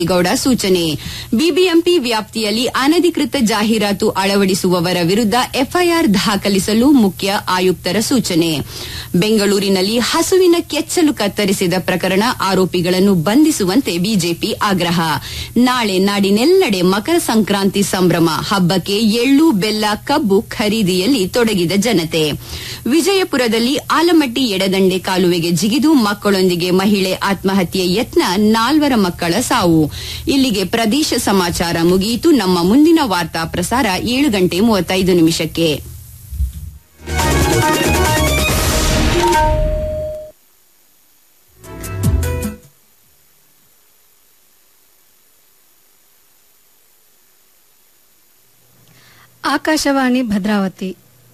ಗೌಡ ಸೂಚನೆ ಬಿಬಿಎಂಪಿ ವ್ಯಾಪ್ತಿಯಲ್ಲಿ ಅನಧಿಕೃತ ಜಾಹೀರಾತು ಅಳವಡಿಸುವವರ ವಿರುದ್ಧ ಎಫ್ಐಆರ್ ದಾಖಲಿಸಲು ಮುಖ್ಯ ಆಯುಕ್ತರ ಸೂಚನೆ ಬೆಂಗಳೂರಿನಲ್ಲಿ ಹಸುವಿನ ಕೆಚ್ಚಲು ಕತ್ತರಿಸಿದ ಪ್ರಕರಣ ಆರೋಪಿಗಳನ್ನು ಬಂಧಿಸುವಂತೆ ಬಿಜೆಪಿ ಆಗ್ರಹ ನಾಳೆ ನಾಡಿನೆಲ್ಲೆಡೆ ಮಕರ ಸಂಕ್ರಾಂತಿ ಸಂಭ್ರಮ ಹಬ್ಬಕ್ಕೆ ಎಳ್ಳು ಬೆಲ್ಲ ಕಬ್ಬು ಖರೀದಿಯಲ್ಲಿ ತೊಡಗಿದ ಜನತೆ ವಿಜಯಪುರದಲ್ಲಿ ಆಲಮಟ್ಟಿ ಎಡದಂಡೆ ಕಾಲುವೆಗೆ ಜಿಗಿದು ಮಕ್ಕಳೊಂದಿಗೆ ಮಹಿಳೆ ಆತ್ಮಹತ್ಯೆ ಯತ್ನ ನಾಲ್ವರ ಮಕ್ಕಳ ಸಾವು ಇಲ್ಲಿಗೆ ಪ್ರದೇಶ ಸಮಾಚಾರ ಮುಗಿಯಿತು ನಮ್ಮ ಮುಂದಿನ ವಾರ್ತಾ ಪ್ರಸಾರ ಏಳು ಗಂಟೆ ಮೂವತ್ತೈದು ನಿಮಿಷಕ್ಕೆ ಆಕಾಶವಾಣಿ ಭದ್ರಾವತಿ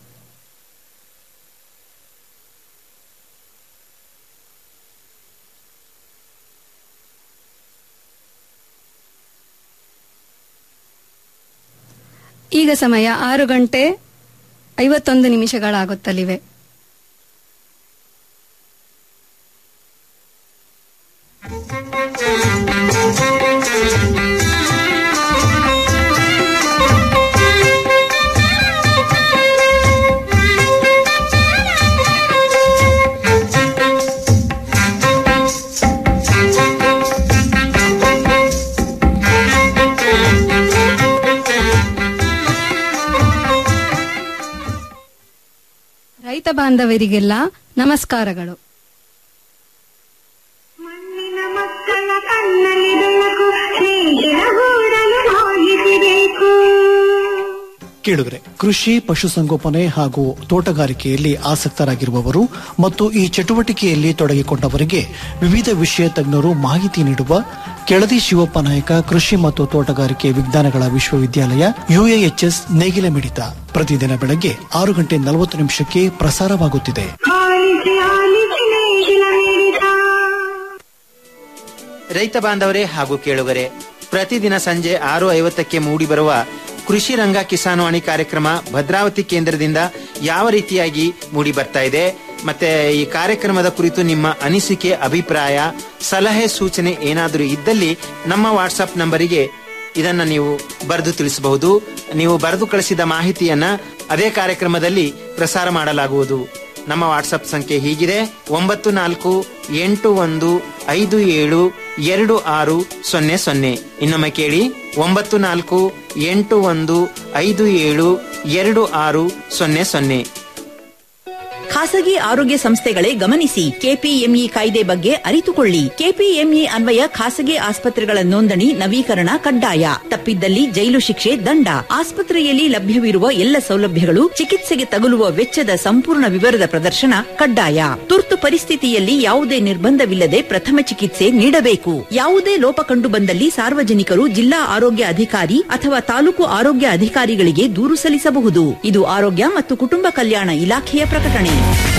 ಈಗ ಸಮಯ ಆರು ಗಂಟೆ ಐವತ್ತೊಂದು ನಿಮಿಷಗಳಾಗುತ್ತಲಿವೆ ರೈತ ಬಾಂಧವರಿಗೆಲ್ಲ ನಮಸ್ಕಾರಗಳು ಮಣ್ಣಿನ ಮಕ್ಕಳ ಕಣ್ಣಲ್ಲಿ ಬೆಳಕು ಸ್ನೇಹಿತರ ಗೂಡಲು ಹೋಗಿಸಬೇಕು ಕೇಳಿದ್ರೆ ಕೃಷಿ ಪಶುಸಂಗೋಪನೆ ಹಾಗೂ ತೋಟಗಾರಿಕೆಯಲ್ಲಿ ಆಸಕ್ತರಾಗಿರುವವರು ಮತ್ತು ಈ ಚಟುವಟಿಕೆಯಲ್ಲಿ ತೊಡಗಿಕೊಂಡವರಿಗೆ ವಿವಿಧ ವಿಷಯ ತಜ್ಞರು ಮಾಹಿತಿ ನೀಡುವ ಕೆಳದಿ ಶಿವಪ್ಪ ನಾಯಕ ಕೃಷಿ ಮತ್ತು ತೋಟಗಾರಿಕೆ ವಿಜ್ಞಾನಗಳ ವಿಶ್ವವಿದ್ಯಾಲಯ ಯುಎಎಚ್ಎಸ್ ನೇಗಿಲ ಮಿಡಿತ ಪ್ರತಿದಿನ ಬೆಳಗ್ಗೆ ಆರು ಗಂಟೆ ನಲವತ್ತು ನಿಮಿಷಕ್ಕೆ ಪ್ರಸಾರವಾಗುತ್ತಿದೆ ಆಲಿಸಿ ಆಲಿಸಿ ನೇಗಿಲ ಮಿಡಿತ ರೈತ ಬಾಂಧವರೇ ಹಾಗೂ ಕೇಳುಗರೆ ಪ್ರತಿದಿನ ಸಂಜೆ ಆರು ಐವತ್ತಕ್ಕೆ ಮೂಡಿಬರುವ ಕೃಷಿ ರಂಗ ಕಿಸಾನ್ವಾಣಿ ಕಾರ್ಯಕ್ರಮ ಭದ್ರಾವತಿ ಕೇಂದ್ರದಿಂದ ಯಾವ ರೀತಿಯಾಗಿ ಮೂಡಿ ಬರ್ತಾ ಇದೆ ಮತ್ತೆ ಈ ಕಾರ್ಯಕ್ರಮದ ಕುರಿತು ನಿಮ್ಮ ಅನಿಸಿಕೆ ಅಭಿಪ್ರಾಯ ಸಲಹೆ ಸೂಚನೆ ಏನಾದರೂ ಇದ್ದಲ್ಲಿ ನಮ್ಮ ವಾಟ್ಸಪ್ ನಂಬರಿಗೆ ಇದನ್ನ ನೀವು ಬರೆದು ತಿಳಿಸಬಹುದು ನೀವು ಬರೆದು ಕಳಿಸಿದ ಮಾಹಿತಿಯನ್ನ ಅದೇ ಕಾರ್ಯಕ್ರಮದಲ್ಲಿ ಪ್ರಸಾರ ಮಾಡಲಾಗುವುದು ನಮ್ಮ ವಾಟ್ಸಪ್ ಸಂಖ್ಯೆ ಹೀಗಿದೆ ಒಂಬತ್ತು ನಾಲ್ಕು ಎಂಟು ಒಂದು ಐದು ಏಳು ಎರಡು ಆರು ಸೊನ್ನೆ ಸೊನ್ನೆ ಇನ್ನೊಮ್ಮೆ ಕೇಳಿ ಒಂಬತ್ತು ನಾಲ್ಕು ಎಂಟು ಒಂದು ಐದು ಏಳು ಎರಡು ಆರು ಸೊನ್ನೆ ಸೊನ್ನೆ ಖಾಸಗಿ ಆರೋಗ್ಯ ಸಂಸ್ಥೆಗಳೇ ಗಮನಿಸಿ ಕೆಪಿಎಂಇ ಕಾಯ್ದೆ ಬಗ್ಗೆ ಅರಿತುಕೊಳ್ಳಿ ಕೆಪಿಎಂಇ ಅನ್ವಯ ಖಾಸಗಿ ಆಸ್ಪತ್ರೆಗಳ ನೋಂದಣಿ ನವೀಕರಣ ಕಡ್ಡಾಯ ತಪ್ಪಿದ್ದಲ್ಲಿ ಜೈಲು ಶಿಕ್ಷೆ ದಂಡ ಆಸ್ಪತ್ರೆಯಲ್ಲಿ ಲಭ್ಯವಿರುವ ಎಲ್ಲ ಸೌಲಭ್ಯಗಳು ಚಿಕಿತ್ಸೆಗೆ ತಗುಲುವ ವೆಚ್ಚದ ಸಂಪೂರ್ಣ ವಿವರದ ಪ್ರದರ್ಶನ ಕಡ್ಡಾಯ ತುರ್ತು ಪರಿಸ್ಥಿತಿಯಲ್ಲಿ ಯಾವುದೇ ನಿರ್ಬಂಧವಿಲ್ಲದೆ ಪ್ರಥಮ ಚಿಕಿತ್ಸೆ ನೀಡಬೇಕು ಯಾವುದೇ ಲೋಪ ಕಂಡು ಬಂದಲ್ಲಿ ಸಾರ್ವಜನಿಕರು ಜಿಲ್ಲಾ ಆರೋಗ್ಯ ಅಧಿಕಾರಿ ಅಥವಾ ತಾಲೂಕು ಆರೋಗ್ಯ ಅಧಿಕಾರಿಗಳಿಗೆ ದೂರು ಸಲ್ಲಿಸಬಹುದು ಇದು ಆರೋಗ್ಯ ಮತ್ತು ಕುಟುಂಬ ಕಲ್ಯಾಣ ಇಲಾಖೆಯ ಪ್ರಕಟಣೆ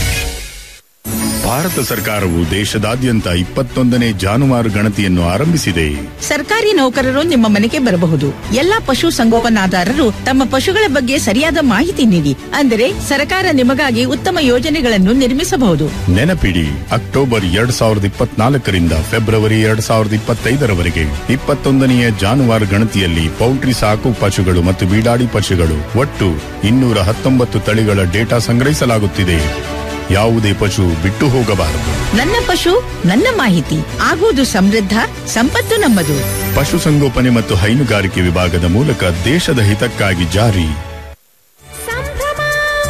ಭಾರತ ಸರ್ಕಾರವು ದೇಶದಾದ್ಯಂತ ಇಪ್ಪತ್ತೊಂದನೇ ಜಾನುವಾರು ಗಣತಿಯನ್ನು ಆರಂಭಿಸಿದೆ ಸರ್ಕಾರಿ ನೌಕರರು ನಿಮ್ಮ ಮನೆಗೆ ಬರಬಹುದು ಎಲ್ಲಾ ಪಶು ಸಂಗೋಪನಾದಾರರು ತಮ್ಮ ಪಶುಗಳ ಬಗ್ಗೆ ಸರಿಯಾದ ಮಾಹಿತಿ ನೀಡಿ ಅಂದರೆ ಸರ್ಕಾರ ನಿಮಗಾಗಿ ಉತ್ತಮ ಯೋಜನೆಗಳನ್ನು ನಿರ್ಮಿಸಬಹುದು ನೆನಪಿಡಿ ಅಕ್ಟೋಬರ್ ಎರಡ್ ಸಾವಿರದ ಇಪ್ಪತ್ನಾಲ್ಕರಿಂದ ಫೆಬ್ರವರಿ ಎರಡ್ ಸಾವಿರದ ಇಪ್ಪತ್ತೈದರವರೆಗೆ ಇಪ್ಪತ್ತೊಂದನೆಯ ಜಾನುವಾರು ಗಣತಿಯಲ್ಲಿ ಪೌಲ್ಟ್ರಿ ಸಾಕು ಪಶುಗಳು ಮತ್ತು ಬೀಡಾಡಿ ಪಶುಗಳು ಒಟ್ಟು ಇನ್ನೂರ ಹತ್ತೊಂಬತ್ತು ತಳಿಗಳ ಡೇಟಾ ಸಂಗ್ರಹಿಸಲಾಗುತ್ತಿದೆ ಯಾವುದೇ ಪಶು ಬಿಟ್ಟು ಹೋಗಬಾರದು ನನ್ನ ಪಶು ನನ್ನ ಮಾಹಿತಿ ಆಗುವುದು ಸಮೃದ್ಧ ಸಂಪತ್ತು ನಮ್ಮದು ಪಶುಸಂಗೋಪನೆ ಮತ್ತು ಹೈನುಗಾರಿಕೆ ವಿಭಾಗದ ಮೂಲಕ ದೇಶದ ಹಿತಕ್ಕಾಗಿ ಜಾರಿ ಸಂಭ್ರಮ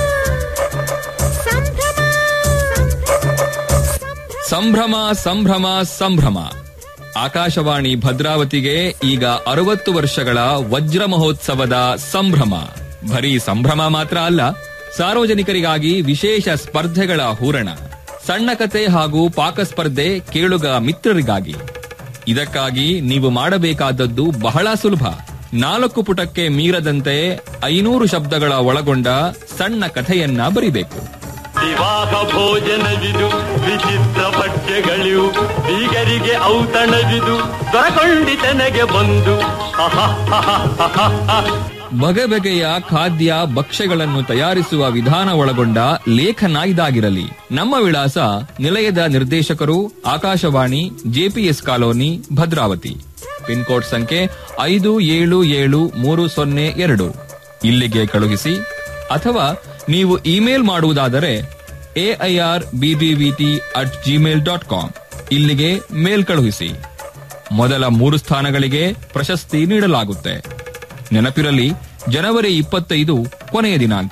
ಸಂಭ್ರಮ ಸಂಭ್ರಮ ಸಂಭ್ರಮ ಸಂಭ್ರಮ ಆಕಾಶವಾಣಿ ಭದ್ರಾವತಿಗೆ ಈಗ ಅರವತ್ತು ವರ್ಷಗಳ ವಜ್ರ ಮಹೋತ್ಸವದ ಸಂಭ್ರಮ ಬರೀ ಸಂಭ್ರಮ ಮಾತ್ರ ಅಲ್ಲ ಸಾರ್ವಜನಿಕರಿಗಾಗಿ ವಿಶೇಷ ಸ್ಪರ್ಧೆಗಳ ಹೂರಣ ಸಣ್ಣ ಕತೆ ಹಾಗೂ ಪಾಕ ಸ್ಪರ್ಧೆ ಕೇಳುಗ ಮಿತ್ರರಿಗಾಗಿ ಇದಕ್ಕಾಗಿ ನೀವು ಮಾಡಬೇಕಾದದ್ದು ಬಹಳ ಸುಲಭ ನಾಲ್ಕು ಪುಟಕ್ಕೆ ಮೀರದಂತೆ ಐನೂರು ಶಬ್ದಗಳ ಒಳಗೊಂಡ ಸಣ್ಣ ಕಥೆಯನ್ನ ಬರಿಬೇಕು ವಿವಾಹ ಭೋಜನವಿದು ವಿಚಿತ್ರ ಪಠ್ಯಗಳಿವು ಬೀಗರಿಗೆ ಔತಣವಿದು ದೊರಕೊಂಡಿತನೆಗೆ ಬಂದು ಬಗೆ ಬಗೆಯ ಖಾದ್ಯ ಭಕ್ಷ್ಯಗಳನ್ನು ತಯಾರಿಸುವ ವಿಧಾನ ಒಳಗೊಂಡ ಲೇಖನ ಇದಾಗಿರಲಿ ನಮ್ಮ ವಿಳಾಸ ನಿಲಯದ ನಿರ್ದೇಶಕರು Akashvani JPS colony Bhadravati pin code ಸಂಖ್ಯೆ ಐದು ಏಳು ಏಳು ಮೂರು ಸೊನ್ನೆ ಎರಡು ಇಲ್ಲಿಗೆ ಕಳುಹಿಸಿ ಅಥವಾ ನೀವು ಇಮೇಲ್ ಮಾಡುವುದಾದರೆ AIR BBVT at gmail dot com ಇಲ್ಲಿಗೆ ಮೇಲ್ ಕಳುಹಿಸಿ ಮೊದಲ ಮೂರು ಸ್ಥಾನಗಳಿಗೆ ಪ್ರಶಸ್ತಿ ನೀಡಲಾಗುತ್ತೆ ನೆನಪಿರಲಿ ಜನವರಿ ಇಪ್ಪತ್ತೈದು ಕೊನೆಯ ದಿನಾಂಕ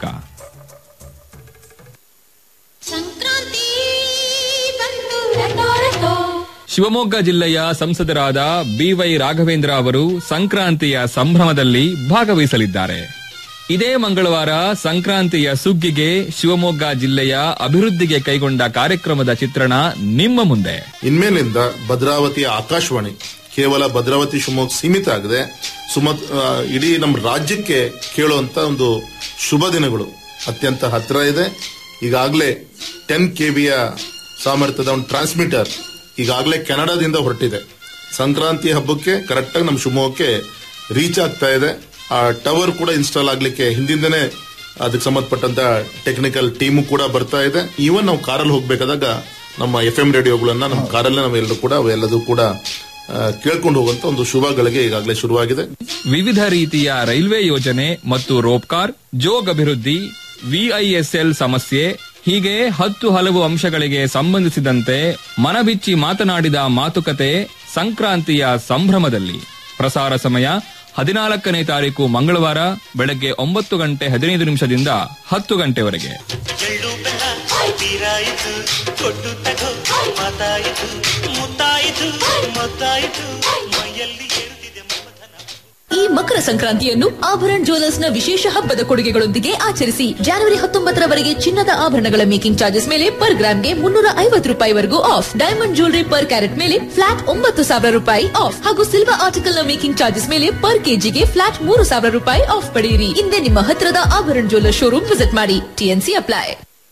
ಸಂಕ್ರಾಂತಿ ಬಂತು ರಟೋ ರಟೋ ಶಿವಮೊಗ್ಗ ಜಿಲ್ಲೆಯ ಸಂಸದರಾದ ಬಿವೈ ರಾಘವೇಂದ್ರ ಅವರು ಸಂಕ್ರಾಂತಿಯ ಸಂಭ್ರಮದಲ್ಲಿ ಭಾಗವಹಿಸಲಿದ್ದಾರೆ ಇದೇ ಮಂಗಳವಾರ ಸಂಕ್ರಾಂತಿಯ ಸುಗ್ಗಿಗೆ ಶಿವಮೊಗ್ಗ ಜಿಲ್ಲೆಯ ಅಭಿವೃದ್ಧಿಗೆ ಕೈಗೊಂಡ ಕಾರ್ಯಕ್ರಮದ ಚಿತ್ರಣ ನಿಮ್ಮ ಮುಂದೆ ಇನ್ಮೇಲಿಂದ ಭದ್ರಾವತಿಯ ಆಕಾಶವಾಣಿ ಕೇವಲ ಭದ್ರಾವತಿ ಶಿವಮೊಗ್ಗ ಸೀಮಿತ ಆಗದೆ ಸುಮತ್ ಆ, ಇಡೀ ನಮ್ಮ ರಾಜ್ಯಕ್ಕೆ ಕೇಳುವಂತ ಒಂದು ಶುಭ ದಿನಗಳು ಅತ್ಯಂತ ಹತ್ತಿರ ಇದೆ ಈಗಾಗಲೇ ಟೆನ್ ಕೆವಿಯ ಸಾಮರ್ಥ್ಯದ ಒಂದು ಟ್ರಾನ್ಸ್ಮಿಟರ್ ಈಗಾಗಲೇ ಕೆನಡಾದಿಂದ ಹೊರಟಿದೆ ಸಂಕ್ರಾಂತಿ ಹಬ್ಬಕ್ಕೆ ಕರೆಕ್ಟಾಗಿ ನಮ್ಮ ಶಿವಮೊಗ್ಗಕ್ಕೆ ರೀಚ್ ಆಗ್ತಾ ಇದೆ ಆ ಟವರ್ ಕೂಡ ಇನ್ಸ್ಟಾಲ್ ಆಗ್ಲಿಕ್ಕೆ ಹಿಂದಿಂದನೇ ಅದಕ್ಕೆ ಸಂಬಂಧಪಟ್ಟಂತ ಟೆಕ್ನಿಕಲ್ ಟೀಮು ಕೂಡ ಬರ್ತಾ ಇದೆ ಈವನ್ ನಾವು ಕಾರಲ್ಲಿ ಹೋಗ್ಬೇಕಾದಾಗ ನಮ್ಮ ಎಫ್ ಎಂ ರೇಡಿಯೋಗಳನ್ನ ನಮ್ಮ ಕಾರಲ್ಲೇ ನಾವೆಲ್ಲರೂ ಕೂಡ ಅವೆಲ್ಲದೂ ಕೂಡ ಆ, ಕೇಳ್ಕೊಂಡು ಹೋಗುವಂತ ಒಂದು ಶುಭಗಳಿಗೆ ಈಗಾಗಲೇ ಶುರುವಾಗಿದೆ ವಿವಿಧ ರೀತಿಯ ರೈಲ್ವೆ ಯೋಜನೆ ಮತ್ತು ರೋಪ್ಕಾರ್ ಜೋಗ್ ಅಭಿವೃದ್ಧಿ ವಿಐಎಸ್ಎಲ್ ಸಮಸ್ಯೆ ಹೀಗೆ ಹತ್ತು ಹಲವು ಅಂಶಗಳಿಗೆ ಸಂಬಂಧಿಸಿದಂತೆ ಮನಬಿಚ್ಚಿ ಮಾತನಾಡಿದ ಮಾತುಕತೆ ಸಂಕ್ರಾಂತಿಯ ಸಂಭ್ರಮದಲ್ಲಿ ಪ್ರಸಾರ ಸಮಯ ಹದಿನಾಲ್ಕನೇ ತಾರೀಕು ಮಂಗಳವಾರ ಬೆಳಗ್ಗೆ ಒಂಬತ್ತು ಗಂಟೆ ಹದಿನೈದು ನಿಮಿಷದಿಂದ ಹತ್ತು ಗಂಟೆವರೆಗೆ ಎಳ್ಳು ಬೆಲ್ಲ ತೀರಾಯಿತು ಕೊಟ್ಟು ತಗೋ ಮಾತಾಯಿತು ಮುತ್ತಾಯಿತು ಮತ್ತಾಯಿತು ಮೈಯಲ್ಲಿ ಏರುತ್ತಿದೆ ಮಮತನ ಈ ಮಕರ ಸಂಕ್ರಾಂತಿಯನ್ನು ಆಭರಣ ಜ್ಯುವೆಲರ್ಸ್ ನ ವಿಶೇಷ ಹಬ್ಬದ ಕೊಡುಗೆಗಳೊಂದಿಗೆ ಆಚರಿಸಿ ಜನವರಿ ಹತ್ತೊಂಬತ್ತರವರೆಗೆ ಚಿನ್ನದ ಆಭರಣಗಳ ಮೇಕಿಂಗ್ ಚಾರ್ಜಸ್ ಮೇಲೆ ಪರ್ ಗ್ರಾಮ್ಗೆ ಮುನ್ನೂರ ಐವತ್ತು ರೂಪಾಯಿವರೆಗೂ off diamond jewellery per carat ಮೇಲೆ ಫ್ಲಾಟ್ ಒಂಬತ್ತು ಸಾವಿರ ರೂಪಾಯಿ ಆಫ್ ಹಾಗೂ ಸಿಲ್ವರ್ ಆರ್ಟಿಕಲ್ ನ ಮೇಕಿಂಗ್ ಚಾರ್ಜಸ್ ಮೇಲೆ ಪರ್ ಕೆಜಿಗೆ ಫ್ಲಾಟ್ ಮೂರು ಸಾವಿರ ರೂಪಾಯಿ ಆಫ್ ಪಡೆಯಿರಿ ಹಿಂದೆ ನಿಮ್ಮ ಹತ್ತಿರದ ಆಭರಣ ಜ್ಯುವೆಲರ್ ಶೋರೂಮ್ ವಿಸಿಟ್ ಮಾಡಿ ಟಿಎನ್ಸಿ ಅಪ್ಲೈ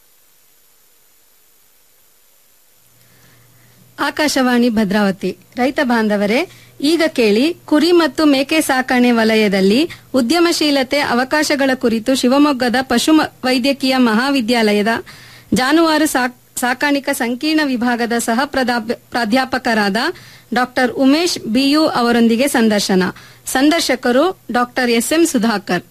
ಆಕಾಶವಾಣಿ ಭದ್ರಾವತಿ ರೈತ ಬಾಂಧವರೇ ಈಗ ಕೇಳಿ ಕುರಿ ಮತ್ತು ಮೇಕೆ ಸಾಕಣೆ ವಲಯದಲ್ಲಿ ಉದ್ಯಮಶೀಲತೆ ಅವಕಾಶಗಳ ಕುರಿತು ಶಿವಮೊಗ್ಗದ ಪಶು ಮ- ವೈದ್ಯಕೀಯ ಮಹಾವಿದ್ಯಾಲಯದ ಜಾನುವಾರು ಸಾಕ್- ಸಾಕಾಣಿಕಾ ಸಂಕೀರ್ಣ ವಿಭಾಗದ ಸಹ ಪ್ರಧಾಪ್- ಪ್ರಾಧ್ಯಾಪಕರಾದ ಡಾಕ್ಟರ್ ಉಮೇಶ್ ಬಿಯು ಅವರೊಂದಿಗೆ ಸಂದರ್ಶನ ಸಂದರ್ಶಕರು ಡಾಕ್ಟರ್ ಎಸ್ಎಂ ಸುಧಾಕರ್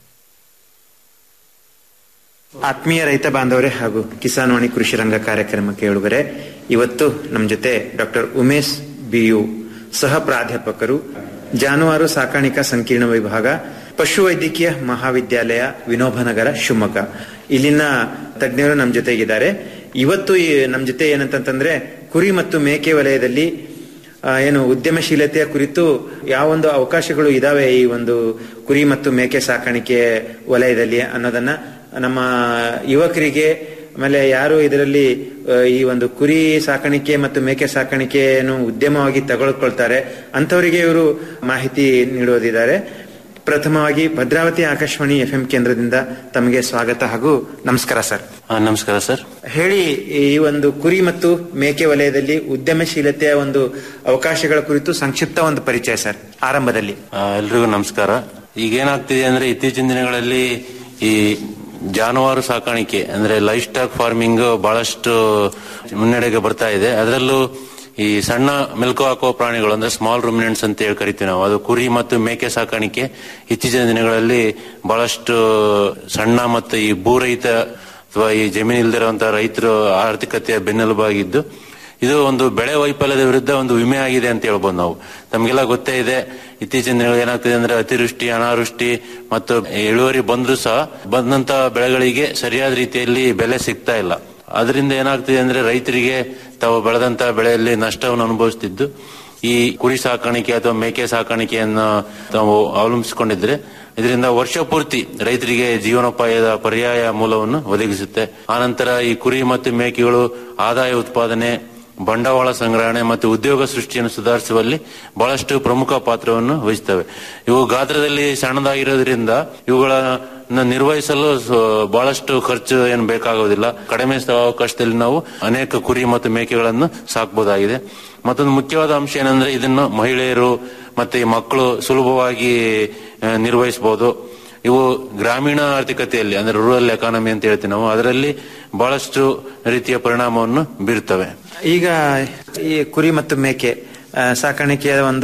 ಆತ್ಮೀಯ ರೈತ ಬಾಂಧವರೇ ಹಾಗೂ ಕಿಸಾನ್ ವಾಣಿ ಕೃಷಿ ರಂಗ ಕಾರ್ಯಕ್ರಮ ಕೇಳುಗರೆ ಇವತ್ತು ನಮ್ಮ ಜೊತೆ ಡಾಕ್ಟರ್ ಉಮೇಶ್ ಬಿಯು ಸಹ ಪ್ರಾಧ್ಯಾಪಕರು ಜಾನುವಾರು ಸಾಕಾಣಿಕಾ ಸಂಕೀರ್ಣ ವಿಭಾಗ ಪಶುವೈದ್ಯಕೀಯ ಮಹಾವಿದ್ಯಾಲಯ ವಿನೋಬನಗರ ಶಿವಮೊಗ್ಗ ಇಲ್ಲಿನ ತಜ್ಞರು ನಮ್ಮ ಜೊತೆಗಿದ್ದಾರೆ ಇವತ್ತು ಈ ನಮ್ಮ ಜೊತೆ ಏನಂತಂತಂದ್ರೆ ಕುರಿ ಮತ್ತು ಮೇಕೆ ವಲಯದಲ್ಲಿ ಆ, ಏನು ಉದ್ಯಮಶೀಲತೆಯ ಕುರಿತು ಯಾವೊಂದು ಅವಕಾಶಗಳು ಇದಾವೆ ಈ ಒಂದು ಕುರಿ ಮತ್ತು ಮೇಕೆ ಸಾಕಾಣಿಕೆ ವಲಯದಲ್ಲಿ ಅನ್ನೋದನ್ನ ನಮ್ಮ ಯುವಕರಿಗೆ ಆಮೇಲೆ ಯಾರು ಇದರಲ್ಲಿ ಆ, ಈ ಒಂದು ಕುರಿ ಸಾಕಾಣಿಕೆ ಮತ್ತು ಮೇಕೆ ಸಾಕಾಣಿಕೆಯನ್ನು ಉದ್ಯಮವಾಗಿ ತಗೊಳ್ಕೊಳ್ತಾರೆ ಅಂಥವರಿಗೆ ಇವರು ಮಾಹಿತಿ ನೀಡೋದಿದ್ದಾರೆ ಪ್ರಥಮವಾಗಿ ಭದ್ರಾವತಿ ಆಕಾಶವಾಣಿ ಎಫ್ ಕೇಂದ್ರದಿಂದ ತಮಗೆ ಸ್ವಾಗತ ಹಾಗೂ ನಮಸ್ಕಾರ ಸರ್ ನಮಸ್ಕಾರ ಸರ್ ಹೇಳಿ ಈ ಒಂದು ಕುರಿ ಮತ್ತು ಮೇಕೆ ವಲಯದಲ್ಲಿ ಉದ್ಯಮಶೀಲತೆಯ ಒಂದು ಅವಕಾಶಗಳ ಕುರಿತು ಸಂಕ್ಷಿಪ್ತ ಒಂದು ಪರಿಚಯ ಸರ್ ಆರಂಭದಲ್ಲಿ ಆ, ಎಲ್ರಿಗೂ ನಮಸ್ಕಾರ ಈಗ ಏನಾಗ್ತಿದೆ ಅಂದ್ರೆ ಇತ್ತೀಚಿನ ದಿನಗಳಲ್ಲಿ ಈ ಜಾನುವಾರು ಸಾಕಾಣಿಕೆ ಅಂದ್ರೆ ಲೈಫ್ ಸ್ಟಾಕ್ ಫಾರ್ಮಿಂಗ್ ಬಹಳಷ್ಟು ಮುನ್ನಡೆಗೆ ಬರ್ತಾ ಇದೆ ಅದರಲ್ಲೂ ಈ ಸಣ್ಣ ಮೆಲ್ಕು ಹಾಕುವ ಪ್ರಾಣಿಗಳು ಅಂದ್ರೆ ಸ್ಮಾಲ್ ರುಮಿನೆಂಟ್ಸ್ ಅಂತ ಹೇಳಿ ಕರಿತೀವಿ ನಾವು ಅದು ಕುರಿ ಮತ್ತು ಮೇಕೆ ಸಾಕಾಣಿಕೆ ಇತ್ತೀಚಿನ ದಿನಗಳಲ್ಲಿ ಬಹಳಷ್ಟು ಸಣ್ಣ ಮತ್ತು ಈ ಭೂರಹಿತ ಅಥವಾ ಈ ಜಮೀನು ಇಲ್ದಿರುವಂತಹ ರೈತರು ಆರ್ಥಿಕತೆಯ ಬೆನ್ನೆಲುಬಾಗಿದ್ದು ಇದು ಒಂದು ಬೆಳೆ ವೈಫಲ್ಯದ ವಿರುದ್ಧ ಒಂದು ವಿಮೆ ಆಗಿದೆ ಅಂತ ಹೇಳ್ಬೋದು ನಾವು ತಮಗೆಲ್ಲ ಗೊತ್ತೇ ಇದೆ ಇತ್ತೀಚಿನ ದಿನಗಳಲ್ಲಿ ಏನಾಗ್ತಿದೆ ಅಂದ್ರೆ ಅತಿವೃಷ್ಟಿ ಅನಾವೃಷ್ಟಿ ಮತ್ತು ಇಳುವರಿ ಬಂದ್ರೂ ಸಹ ಬಂದಂತ ಬೆಳೆಗಳಿಗೆ ಸರಿಯಾದ ರೀತಿಯಲ್ಲಿ ಬೆಲೆ ಸಿಗ್ತಾ ಇಲ್ಲ ಅದರಿಂದ ಏನಾಗ್ತಿದೆ ಅಂದ್ರೆ ರೈತರಿಗೆ ತಾವು ಬೆಳೆದಂತ ಬೆಳೆಯಲ್ಲಿ ನಷ್ಟವನ್ನು ಅನುಭವಿಸ್ತಿದ್ದು ಈ ಕುರಿ ಸಾಕಾಣಿಕೆ ಅಥವಾ ಮೇಕೆ ಸಾಕಾಣಿಕೆಯನ್ನು ತಾವು ಅವಲಂಬಿಸಿಕೊಂಡಿದ್ರೆ ಇದರಿಂದ ವರ್ಷ ಪೂರ್ತಿ ರೈತರಿಗೆ ಜೀವನೋಪಾಯದ ಪರ್ಯಾಯ ಮೂಲವನ್ನು ಒದಗಿಸುತ್ತೆ ಆನಂತರ ಈ ಕುರಿ ಮತ್ತು ಮೇಕೆಗಳು ಆದಾಯ ಉತ್ಪಾದನೆ ಬಂಡವಾಳ ಸಂಗ್ರಹಣೆ ಮತ್ತು ಉದ್ಯೋಗ ಸೃಷ್ಟಿಯನ್ನು ಸುಧಾರಿಸುವಲ್ಲಿ ಬಹಳಷ್ಟು ಪ್ರಮುಖ ಪಾತ್ರವನ್ನು ವಹಿಸ್ತವೆ ಇವು ಗಾತ್ರದಲ್ಲಿ ಸಣ್ಣದಾಗಿರೋದ್ರಿಂದ ಇವುಗಳನ್ನ ನಿರ್ವಹಿಸಲು ಸ- ಬಹಳಷ್ಟು ಖರ್ಚು ಏನು ಬೇಕಾಗುವುದಿಲ್ಲ ಕಡಿಮೆ ಅವಕಾಶದಲ್ಲಿ ನಾವು ಅನೇಕ ಕುರಿ ಮತ್ತು ಮೇಕೆಗಳನ್ನು ಸಾಕಬಹುದಾಗಿದೆ ಮತ್ತೊಂದು ಮುಖ್ಯವಾದ ಅಂಶ ಏನಂದ್ರೆ ಇದನ್ನು ಮಹಿಳೆಯರು ಮತ್ತೆ ಈ ಮಕ್ಕಳು ಸುಲಭವಾಗಿ ಆ, ನಿರ್ವಹಿಸಬಹುದು ಇವು ಗ್ರಾಮೀಣ ಆರ್ಥಿಕತೆಯಲ್ಲಿ ಅಂದ್ರೆ ರೂರಲ್ ಎಕಾನಮಿ ಅಂತ ಹೇಳ್ತೀವಿ ನಾವು ಅದರಲ್ಲಿ ಬಹಳಷ್ಟು ರೀತಿಯ ಪರಿಣಾಮವನ್ನು ಬೀರುತ್ತವೆ ಈಗ ಈ ಕುರಿ ಮತ್ತು ಮೇಕೆ ಆ, ಸಾಕಾಣಿಕೆಯ ಒಂದು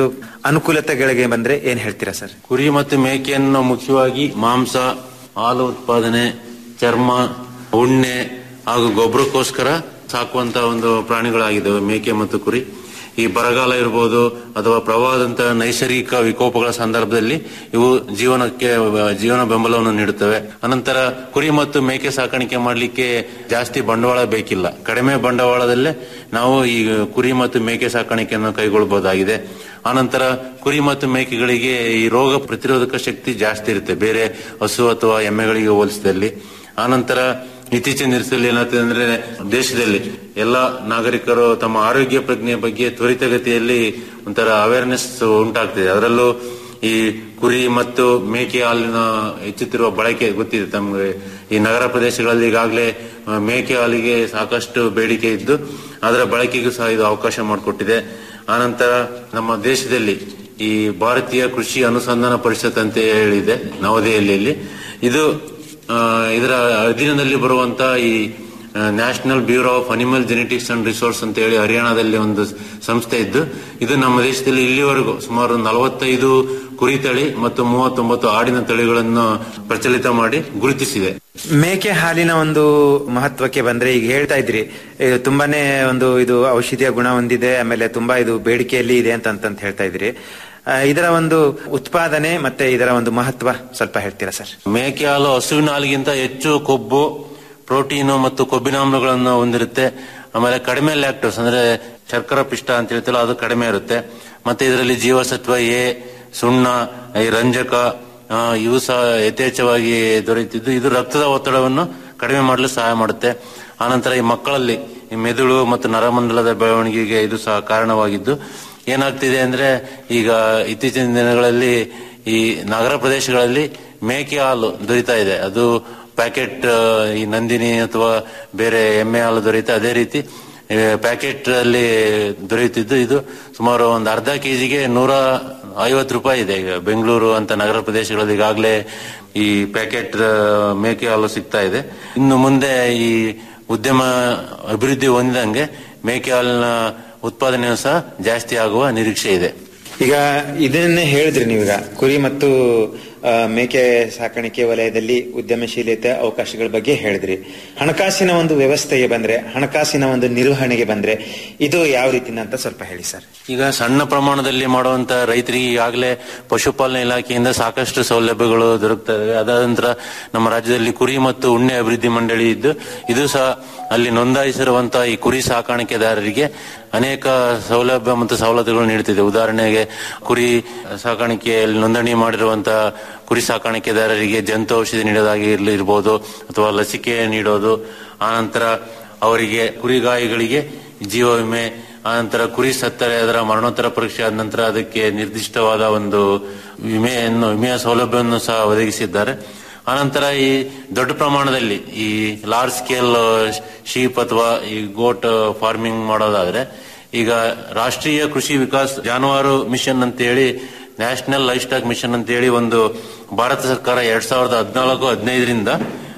ಅನುಕೂಲತೆಗಳಿಗೆ ಬಂದ್ರೆ ಏನ್ ಹೇಳ್ತೀರಾ ಸರ್ ಕುರಿ ಮತ್ತು ಮೇಕೆಯನ್ನು ಮುಖ್ಯವಾಗಿ ಮಾಂಸ ಹಾಲು ಉತ್ಪಾದನೆ ಚರ್ಮ ಉಣ್ಣೆ ಹಾಗೂ ಗೊಬ್ಬರಕ್ಕೋಸ್ಕರ ಸಾಕುವಂತ ಒಂದು ಪ್ರಾಣಿಗಳಾಗಿದ್ದಾವೆ ಮೇಕೆ ಮತ್ತು ಕುರಿ ಈ ಬರಗಾಲ ಇರಬಹುದು ಅಥವಾ ಪ್ರವಾಹದಂತಹ ನೈಸರ್ಗಿಕ ವಿಕೋಪಗಳ ಸಂದರ್ಭದಲ್ಲಿ ಇವು ಜೀವನಕ್ಕೆ ಜೀವನ ಬೆಂಬಲವನ್ನು ನೀಡುತ್ತವೆ ಅನಂತರ ಕುರಿ ಮತ್ತು ಮೇಕೆ ಸಾಕಾಣಿಕೆ ಮಾಡಲಿಕ್ಕೆ ಜಾಸ್ತಿ ಬಂಡವಾಳ ಬೇಕಿಲ್ಲ ಕಡಿಮೆ ಬಂಡವಾಳದಲ್ಲೇ ನಾವು ಈ ಕುರಿ ಮತ್ತು ಮೇಕೆ ಸಾಕಾಣಿಕೆಯನ್ನು ಕೈಗೊಳ್ಳಬಹುದಾಗಿದೆ ಆನಂತರ ಕುರಿ ಮತ್ತು ಮೇಕೆಗಳಿಗೆ ಈ ರೋಗ ಪ್ರತಿರೋಧಕ ಶಕ್ತಿ ಜಾಸ್ತಿ ಇರುತ್ತೆ ಬೇರೆ ಹಸು ಅಥವಾ ಎಮ್ಮೆಗಳಿಗೆ ಹೋಲಿಸಿದಲ್ಲಿ ಆನಂತರ ಇತ್ತೀಚಿನ ದಿವಸದಲ್ಲಿ ಏನಾಗ್ತದೆ ಅಂದ್ರೆ ದೇಶದಲ್ಲಿ ಎಲ್ಲ ನಾಗರಿಕರು ತಮ್ಮ ಆರೋಗ್ಯ ಪ್ರಜ್ಞೆ ಬಗ್ಗೆ ತ್ವರಿತಗತಿಯಲ್ಲಿ ಒಂಥರ ಅವೇರ್ನೆಸ್ ಉಂಟಾಗ್ತಿದೆ ಅದರಲ್ಲೂ ಈ ಕುರಿ ಮತ್ತು ಮೇಕೆ ಹಾಲಿನ ಹೆಚ್ಚುತ್ತಿರುವ ಬಳಕೆ ಗೊತ್ತಿದೆ ತಮಗೆ ಈ ನಗರ ಪ್ರದೇಶಗಳಲ್ಲಿ ಈಗಾಗಲೇ ಆ, ಮೇಕೆ ಹಾಲಿಗೆ ಸಾಕಷ್ಟು ಬೇಡಿಕೆ ಇದ್ದು ಅದರ ಬಳಕೆಗೂ ಸಹ ಇದು ಅವಕಾಶ ಮಾಡಿಕೊಟ್ಟಿದೆ ಆನಂತರ ನಮ್ಮ ದೇಶದಲ್ಲಿ ಈ ಭಾರತೀಯ ಕೃಷಿ ಅನುಸಂಧಾನ ಪರಿಷತ್ ಅಂತ ಹೇಳಿದೆ ನವದೆಹಲಿಯಲ್ಲಿ ಇದು ಆ, ಇದರ ಅಧೀನದಲ್ಲಿ ಬರುವಂತ ಈ national bureau of animal genetics and resource ಅಂತ ಹೇಳಿ ಹರಿಯಾಣದಲ್ಲಿ ಒಂದು ಸಂಸ್ಥೆ ಇದ್ದು ಇದು ನಮ್ಮ ದೇಶದಲ್ಲಿ ಇಲ್ಲಿವರೆಗೂ ಸುಮಾರು ನಲವತ್ತೈದು ಕುರಿ ತಳಿ ಮತ್ತು ಮೂವತ್ತೊಂಬತ್ತು ಆಡಿನ ತಳಿಗಳನ್ನು ಪ್ರಚಲಿತ ಮಾಡಿ ಗುರುತಿಸಿದೆ ಮೇಕೆ ಹಾಲಿನ ಒಂದು ಮಹತ್ವಕ್ಕೆ ಬಂದ್ರೆ ಈಗ ಹೇಳ್ತಾ ಇದ್ರಿ ಇದು ತುಂಬಾನೇ ಒಂದು ಇದು ಔಷಧಿಯ ಗುಣ ಹೊಂದಿದೆ ಆಮೇಲೆ ತುಂಬಾ ಇದು ಬೇಡಿಕೆಯಲ್ಲಿ ಇದೆ ಅಂತ ಅಂತಂತ ಹೇಳ್ತಾ ಇದ್ರಿ ಆ, ಇದರ ಒಂದು ಉತ್ಪಾದನೆ ಮತ್ತೆ ಇದರ ಒಂದು ಮಹತ್ವ ಸ್ವಲ್ಪ ಹೇಳ್ತೀರಾ ಸರ್ ಮೇಕೆ ಹಾಲು ಹಸುವಿನ ಹಾಲಿಗಿಂತ ಹೆಚ್ಚು ಕೊಬ್ಬು ಪ್ರೋಟೀನು ಮತ್ತು ಕೊಬ್ಬಿನಾಮ್ಲಗಳನ್ನು ಹೊಂದಿರುತ್ತೆ ಆಮೇಲೆ ಕಡಿಮೆ ಲ್ಯಾಕ್ಟೋಸ್ ಅಂದ್ರೆ ಶರ್ಕರ ಪಿಷ್ಟ ಅಂತ ಹೇಳ್ತೀವಲ್ಲ ಅದು ಕಡಿಮೆ ಇರುತ್ತೆ ಮತ್ತೆ ಇದರಲ್ಲಿ ಜೀವಸತ್ವ ಎ ಸುಣ್ಣ ಈ ರಂಜಕ ಆ, ಇವು ಸಹ ಯಥೇಚ್ಛವಾಗಿ ದೊರೆಯುತ್ತಿದ್ದು ಇದು ರಕ್ತದ ಒತ್ತಡವನ್ನು ಕಡಿಮೆ ಮಾಡಲು ಸಹಾಯ ಮಾಡುತ್ತೆ ಆನಂತರ ಈ ಮಕ್ಕಳಲ್ಲಿ ಈ ಮೆದುಳು ಮತ್ತು ನರಮಂಡಲದ ಬೆಳವಣಿಗೆಗೆ ಇದು ಸಹ ಕಾರಣವಾಗಿದ್ದು ಏನಾಗ್ತಿದೆ ಅಂದ್ರೆ ಈಗ ಇತ್ತೀಚಿನ ದಿನಗಳಲ್ಲಿ ಈ ನಗರ ಪ್ರದೇಶಗಳಲ್ಲಿ ಮೇಕೆ ಹಾಲು ದೊರೀತಾ ಇದೆ ಅದು ಪ್ಯಾಕೆಟ್ ಈ ನಂದಿನಿ ಅಥವಾ ಬೇರೆ ಎಮ್ಮೆ ಹಾಲು ದೊರೆಯುತ್ತೆ ಅದೇ ರೀತಿ ಪ್ಯಾಕೆಟ್ ಅಲ್ಲಿ ದೊರೆಯುತ್ತಿದ್ದು ಇದು ಸುಮಾರು ಒಂದು ಅರ್ಧ ಕೆಜಿಗೆ ನೂರ ಐವತ್ತು ರೂಪಾಯಿ ಇದೆ ಈಗ ಬೆಂಗಳೂರು ಅಂತ ನಗರ ಪ್ರದೇಶಗಳಲ್ಲಿ ಈಗಾಗಲೇ ಈ ಪ್ಯಾಕೆಟ್ ಮೇಕೆ ಹಾಲು ಸಿಗ್ತಾ ಇದೆ ಇನ್ನು ಮುಂದೆ ಈ ಉದ್ಯಮ ಅಭಿವೃದ್ಧಿ ಹೊಂದಿದಂಗೆ ಮೇಕೆ ಹಾಲಿನ ಉತ್ಪಾದನೆಯೂ ಸಹ ಜಾಸ್ತಿ ಆಗುವ ನಿರೀಕ್ಷೆ ಇದೆ ಈಗ ಇದನ್ನೇ ಹೇಳಿದ್ರಿ ನೀವೀಗ ಕುರಿ ಮತ್ತು ಆ, ಮೇಕೆ ಸಾಕಾಣಿಕೆ ವಲಯದಲ್ಲಿ ಉದ್ಯಮಶೀಲತೆ ಅವಕಾಶಗಳ ಬಗ್ಗೆ ಹೇಳಿದ್ರಿ ಹಣಕಾಸಿನ ಒಂದು ವ್ಯವಸ್ಥೆಗೆ ಬಂದ್ರೆ ಹಣಕಾಸಿನ ಒಂದು ನಿರ್ವಹಣೆಗೆ ಬಂದ್ರೆ ಇದು ಯಾವ ರೀತಿನ ಅಂತ ಸ್ವಲ್ಪ ಹೇಳಿ ಸರ್ ಈಗ ಸಣ್ಣ ಪ್ರಮಾಣದಲ್ಲಿ ಮಾಡುವಂತ ರೈತರಿಗೆ ಈಗಾಗಲೇ ಪಶುಪಾಲನಾ ಇಲಾಖೆಯಿಂದ ಸಾಕಷ್ಟು ಸೌಲಭ್ಯಗಳು ದೊರಕ್ತಾ ಇದಾವೆ ಅದಾದ ನಂತರ ನಮ್ಮ ರಾಜ್ಯದಲ್ಲಿ ಕುರಿ ಮತ್ತು ಉಣ್ಣೆ ಅಭಿವೃದ್ಧಿ ಮಂಡಳಿ ಇದ್ದು ಇದು ಸಹ ಅಲ್ಲಿ ನೋಂದಾಯಿಸಿರುವಂತಹ ಈ ಕುರಿ ಸಾಕಾಣಿಕೆದಾರರಿಗೆ ಅನೇಕ ಸೌಲಭ್ಯ ಮತ್ತು ಸವಲತ್ತುಗಳು ನೀಡುತ್ತಿದೆ ಉದಾಹರಣೆಗೆ ಕುರಿ ಸಾಕಾಣಿಕೆಯಲ್ಲಿ ನೋಂದಣಿ ಮಾಡಿರುವಂತಹ ಕುರಿ ಸಾಕಾಣಿಕೆದಾರರಿಗೆ ಜಂತು ಔಷಧಿ ನೀಡೋದಾಗಿ ಇರ್ಲಿ- ಇರ್ಬೋದು ಅಥವಾ ಲಸಿಕೆ ನೀಡೋದು ಆನಂತರ ಅವರಿಗೆ ಕುರಿಗಾಯಿಗಳಿಗೆ ಜೀವ ವಿಮೆ ಆನಂತರ ಕುರಿ ಸತ್ತರೆ ಅದರ ಮರಣೋತ್ತರ ಪರೀಕ್ಷೆ ಆದ ನಂತರ ಅದಕ್ಕೆ ನಿರ್ದಿಷ್ಟವಾದ ಒಂದು ವಿಮೆಯನ್ನು ವಿಮೆಯ ಸೌಲಭ್ಯವನ್ನು ಸಹ ಒದಗಿಸಿದ್ದಾರೆ ಆನಂತರ ಈ ದೊಡ್ಡ ಪ್ರಮಾಣದಲ್ಲಿ ಈ ಲಾರ್ಜ್ ಸ್ಕೇಲ್ ಶೀಪ್ ಅಥವಾ ಈ ಗೋಟ್ ಫಾರ್ಮಿಂಗ್ ಮಾಡೋದಾದ್ರೆ ಈಗ ರಾಷ್ಟ್ರೀಯ ಕೃಷಿ ವಿಕಾಸ್ ಜಾನುವಾರು ಮಿಷನ್ ಅಂತ ಹೇಳಿ ನ್ಯಾಷನಲ್ ಲೈಫ್ ಸ್ಟಾಕ್ ಮಿಷನ್ ಅಂತ ಹೇಳಿ ಒಂದು ಭಾರತ ಸರ್ಕಾರ ಎರಡ್ ಸಾವಿರದ ಹದಿನಾಲ್ಕು ಹದಿನೈದರಿಂದ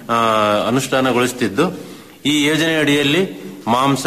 ಅನುಷ್ಠಾನಗೊಳಿಸುತ್ತಿದ್ದು ಈ ಯೋಜನೆ ಅಡಿಯಲ್ಲಿ ಮಾಂಸ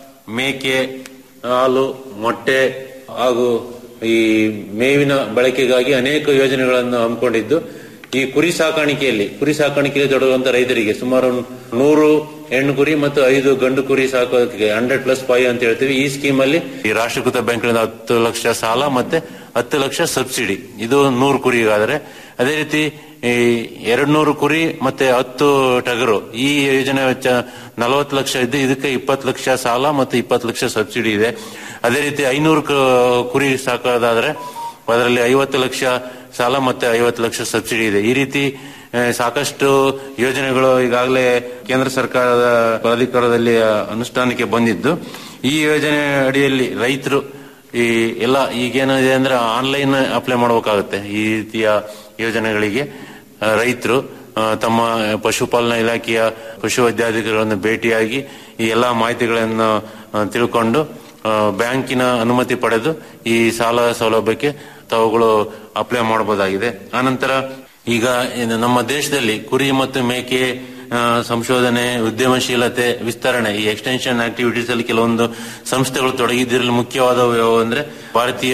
ಮೇಕೆ ಹಾಲು ಮೊಟ್ಟೆ ಹಾಗೂ ಈ ಮೇವಿನ ಬಳಕೆಗಾಗಿ ಅನೇಕ ಯೋಜನೆಗಳನ್ನು ಹಮ್ಮಿಕೊಂಡಿದ್ದು ಈ ಕುರಿ ಸಾಕಾಣಿಕೆಯಲ್ಲಿ ಕುರಿ ಸಾಕಾಣಿಕೆಯಲ್ಲಿ ತೊಡಗುವಂತ ರೈತರಿಗೆ ಸುಮಾರು ನೂರು ಹೆಣ್ಣು ಕುರಿ ಮತ್ತು ಐದು ಗಂಡು ಕುರಿ ಸಾಕೋದಕ್ಕೆ ಹಂಡ್ರೆಡ್ ಪ್ಲಸ್ ಫೈವ್ ಅಂತ ಹೇಳ್ತೀವಿ ಈ ಸ್ಕೀಮ್ ಅಲ್ಲಿ ಈ ರಾಷ್ಟ್ರೀಕೃತ ಬ್ಯಾಂಕ್ನಿಂದ ಹತ್ತು ಲಕ್ಷ ಸಾಲ ಮತ್ತೆ ಹತ್ತು ಲಕ್ಷ ಸಬ್ಸಿಡಿ ಇದು ನೂರು ಕುರಿಗಾದರೆ ಅದೇ ರೀತಿ ಈ ಎರಡ್ ನೂರು ಕುರಿ ಮತ್ತೆ ಹತ್ತು ಟಗರು ಈ ಯೋಜನೆ ವೆಚ್ಚ ನಲವತ್ತು ಲಕ್ಷ ಇದ್ದು ಇದಕ್ಕೆ ಇಪ್ಪತ್ತು ಲಕ್ಷ ಸಾಲ ಮತ್ತು ಇಪ್ಪತ್ತು ಲಕ್ಷ ಸಬ್ಸಿಡಿ ಇದೆ ಅದೇ ರೀತಿ ಐನೂರು ಕ- ಕುರಿ ಸಾಕೋದಾದ್ರೆ ಅದರಲ್ಲಿ ಐವತ್ತು ಲಕ್ಷ ಸಾಲ ಮತ್ತೆ ಐವತ್ತು ಲಕ್ಷ ಸಬ್ಸಿಡಿ ಇದೆ ಈ ರೀತಿ ಆ, ಸಾಕಷ್ಟು ಯೋಜನೆಗಳು ಈಗಾಗಲೇ ಕೇಂದ್ರ ಸರ್ಕಾರದ ಪ್ರಾಧಿಕಾರದಲ್ಲಿ ಆ, ಅನುಷ್ಠಾನಕ್ಕೆ ಬಂದಿದ್ದು ಈ ಯೋಜನೆ ಅಡಿಯಲ್ಲಿ ರೈತರು ಈ ಎಲ್ಲ ಈಗೇನಿದೆ ಅಂದ್ರೆ ಆನ್ಲೈನ್ ಅಪ್ಲೈ ಮಾಡಬೇಕಾಗುತ್ತೆ ಈ ರೀತಿಯ ಯೋಜನೆಗಳಿಗೆ ರೈತರು ತಮ್ಮ ಪಶುಪಾಲನಾ ಇಲಾಖೆಯ ಪಶು ವೈದ್ಯಾಧಿಕಾರಿಗಳನ್ನು ಭೇಟಿಯಾಗಿ ಈ ಎಲ್ಲಾ ಮಾಹಿತಿಗಳನ್ನು ಆ, ತಿಳ್ಕೊಂಡು ಆ, ಬ್ಯಾಂಕಿನ ಅನುಮತಿ ಪಡೆದು ಈ ಸಾಲ ಸೌಲಭ್ಯಕ್ಕೆ ತಾವುಗಳು ಅಪ್ಲೈ ಮಾಡಬಹುದಾಗಿದೆ ಆನಂತರ ಈಗ ಇನ್ನು ನಮ್ಮ ದೇಶದಲ್ಲಿ ಕುರಿ ಮತ್ತು ಮೇಕೆ ಆ, ಸಂಶೋಧನೆ ಉದ್ಯಮಶೀಲತೆ ವಿಸ್ತರಣೆ ಈ ಎಕ್ಸ್ಟೆನ್ಷನ್ ಆಕ್ಟಿವಿಟೀಸ್ ಅಲ್ಲಿ ಕೆಲವೊಂದು ಸಂಸ್ಥೆಗಳು ತೊಡಗಿದ್ರಲ್ಲಿ ಮುಖ್ಯವಾದವು ಯಾವುವು ಅಂದ್ರೆ ಭಾರತೀಯ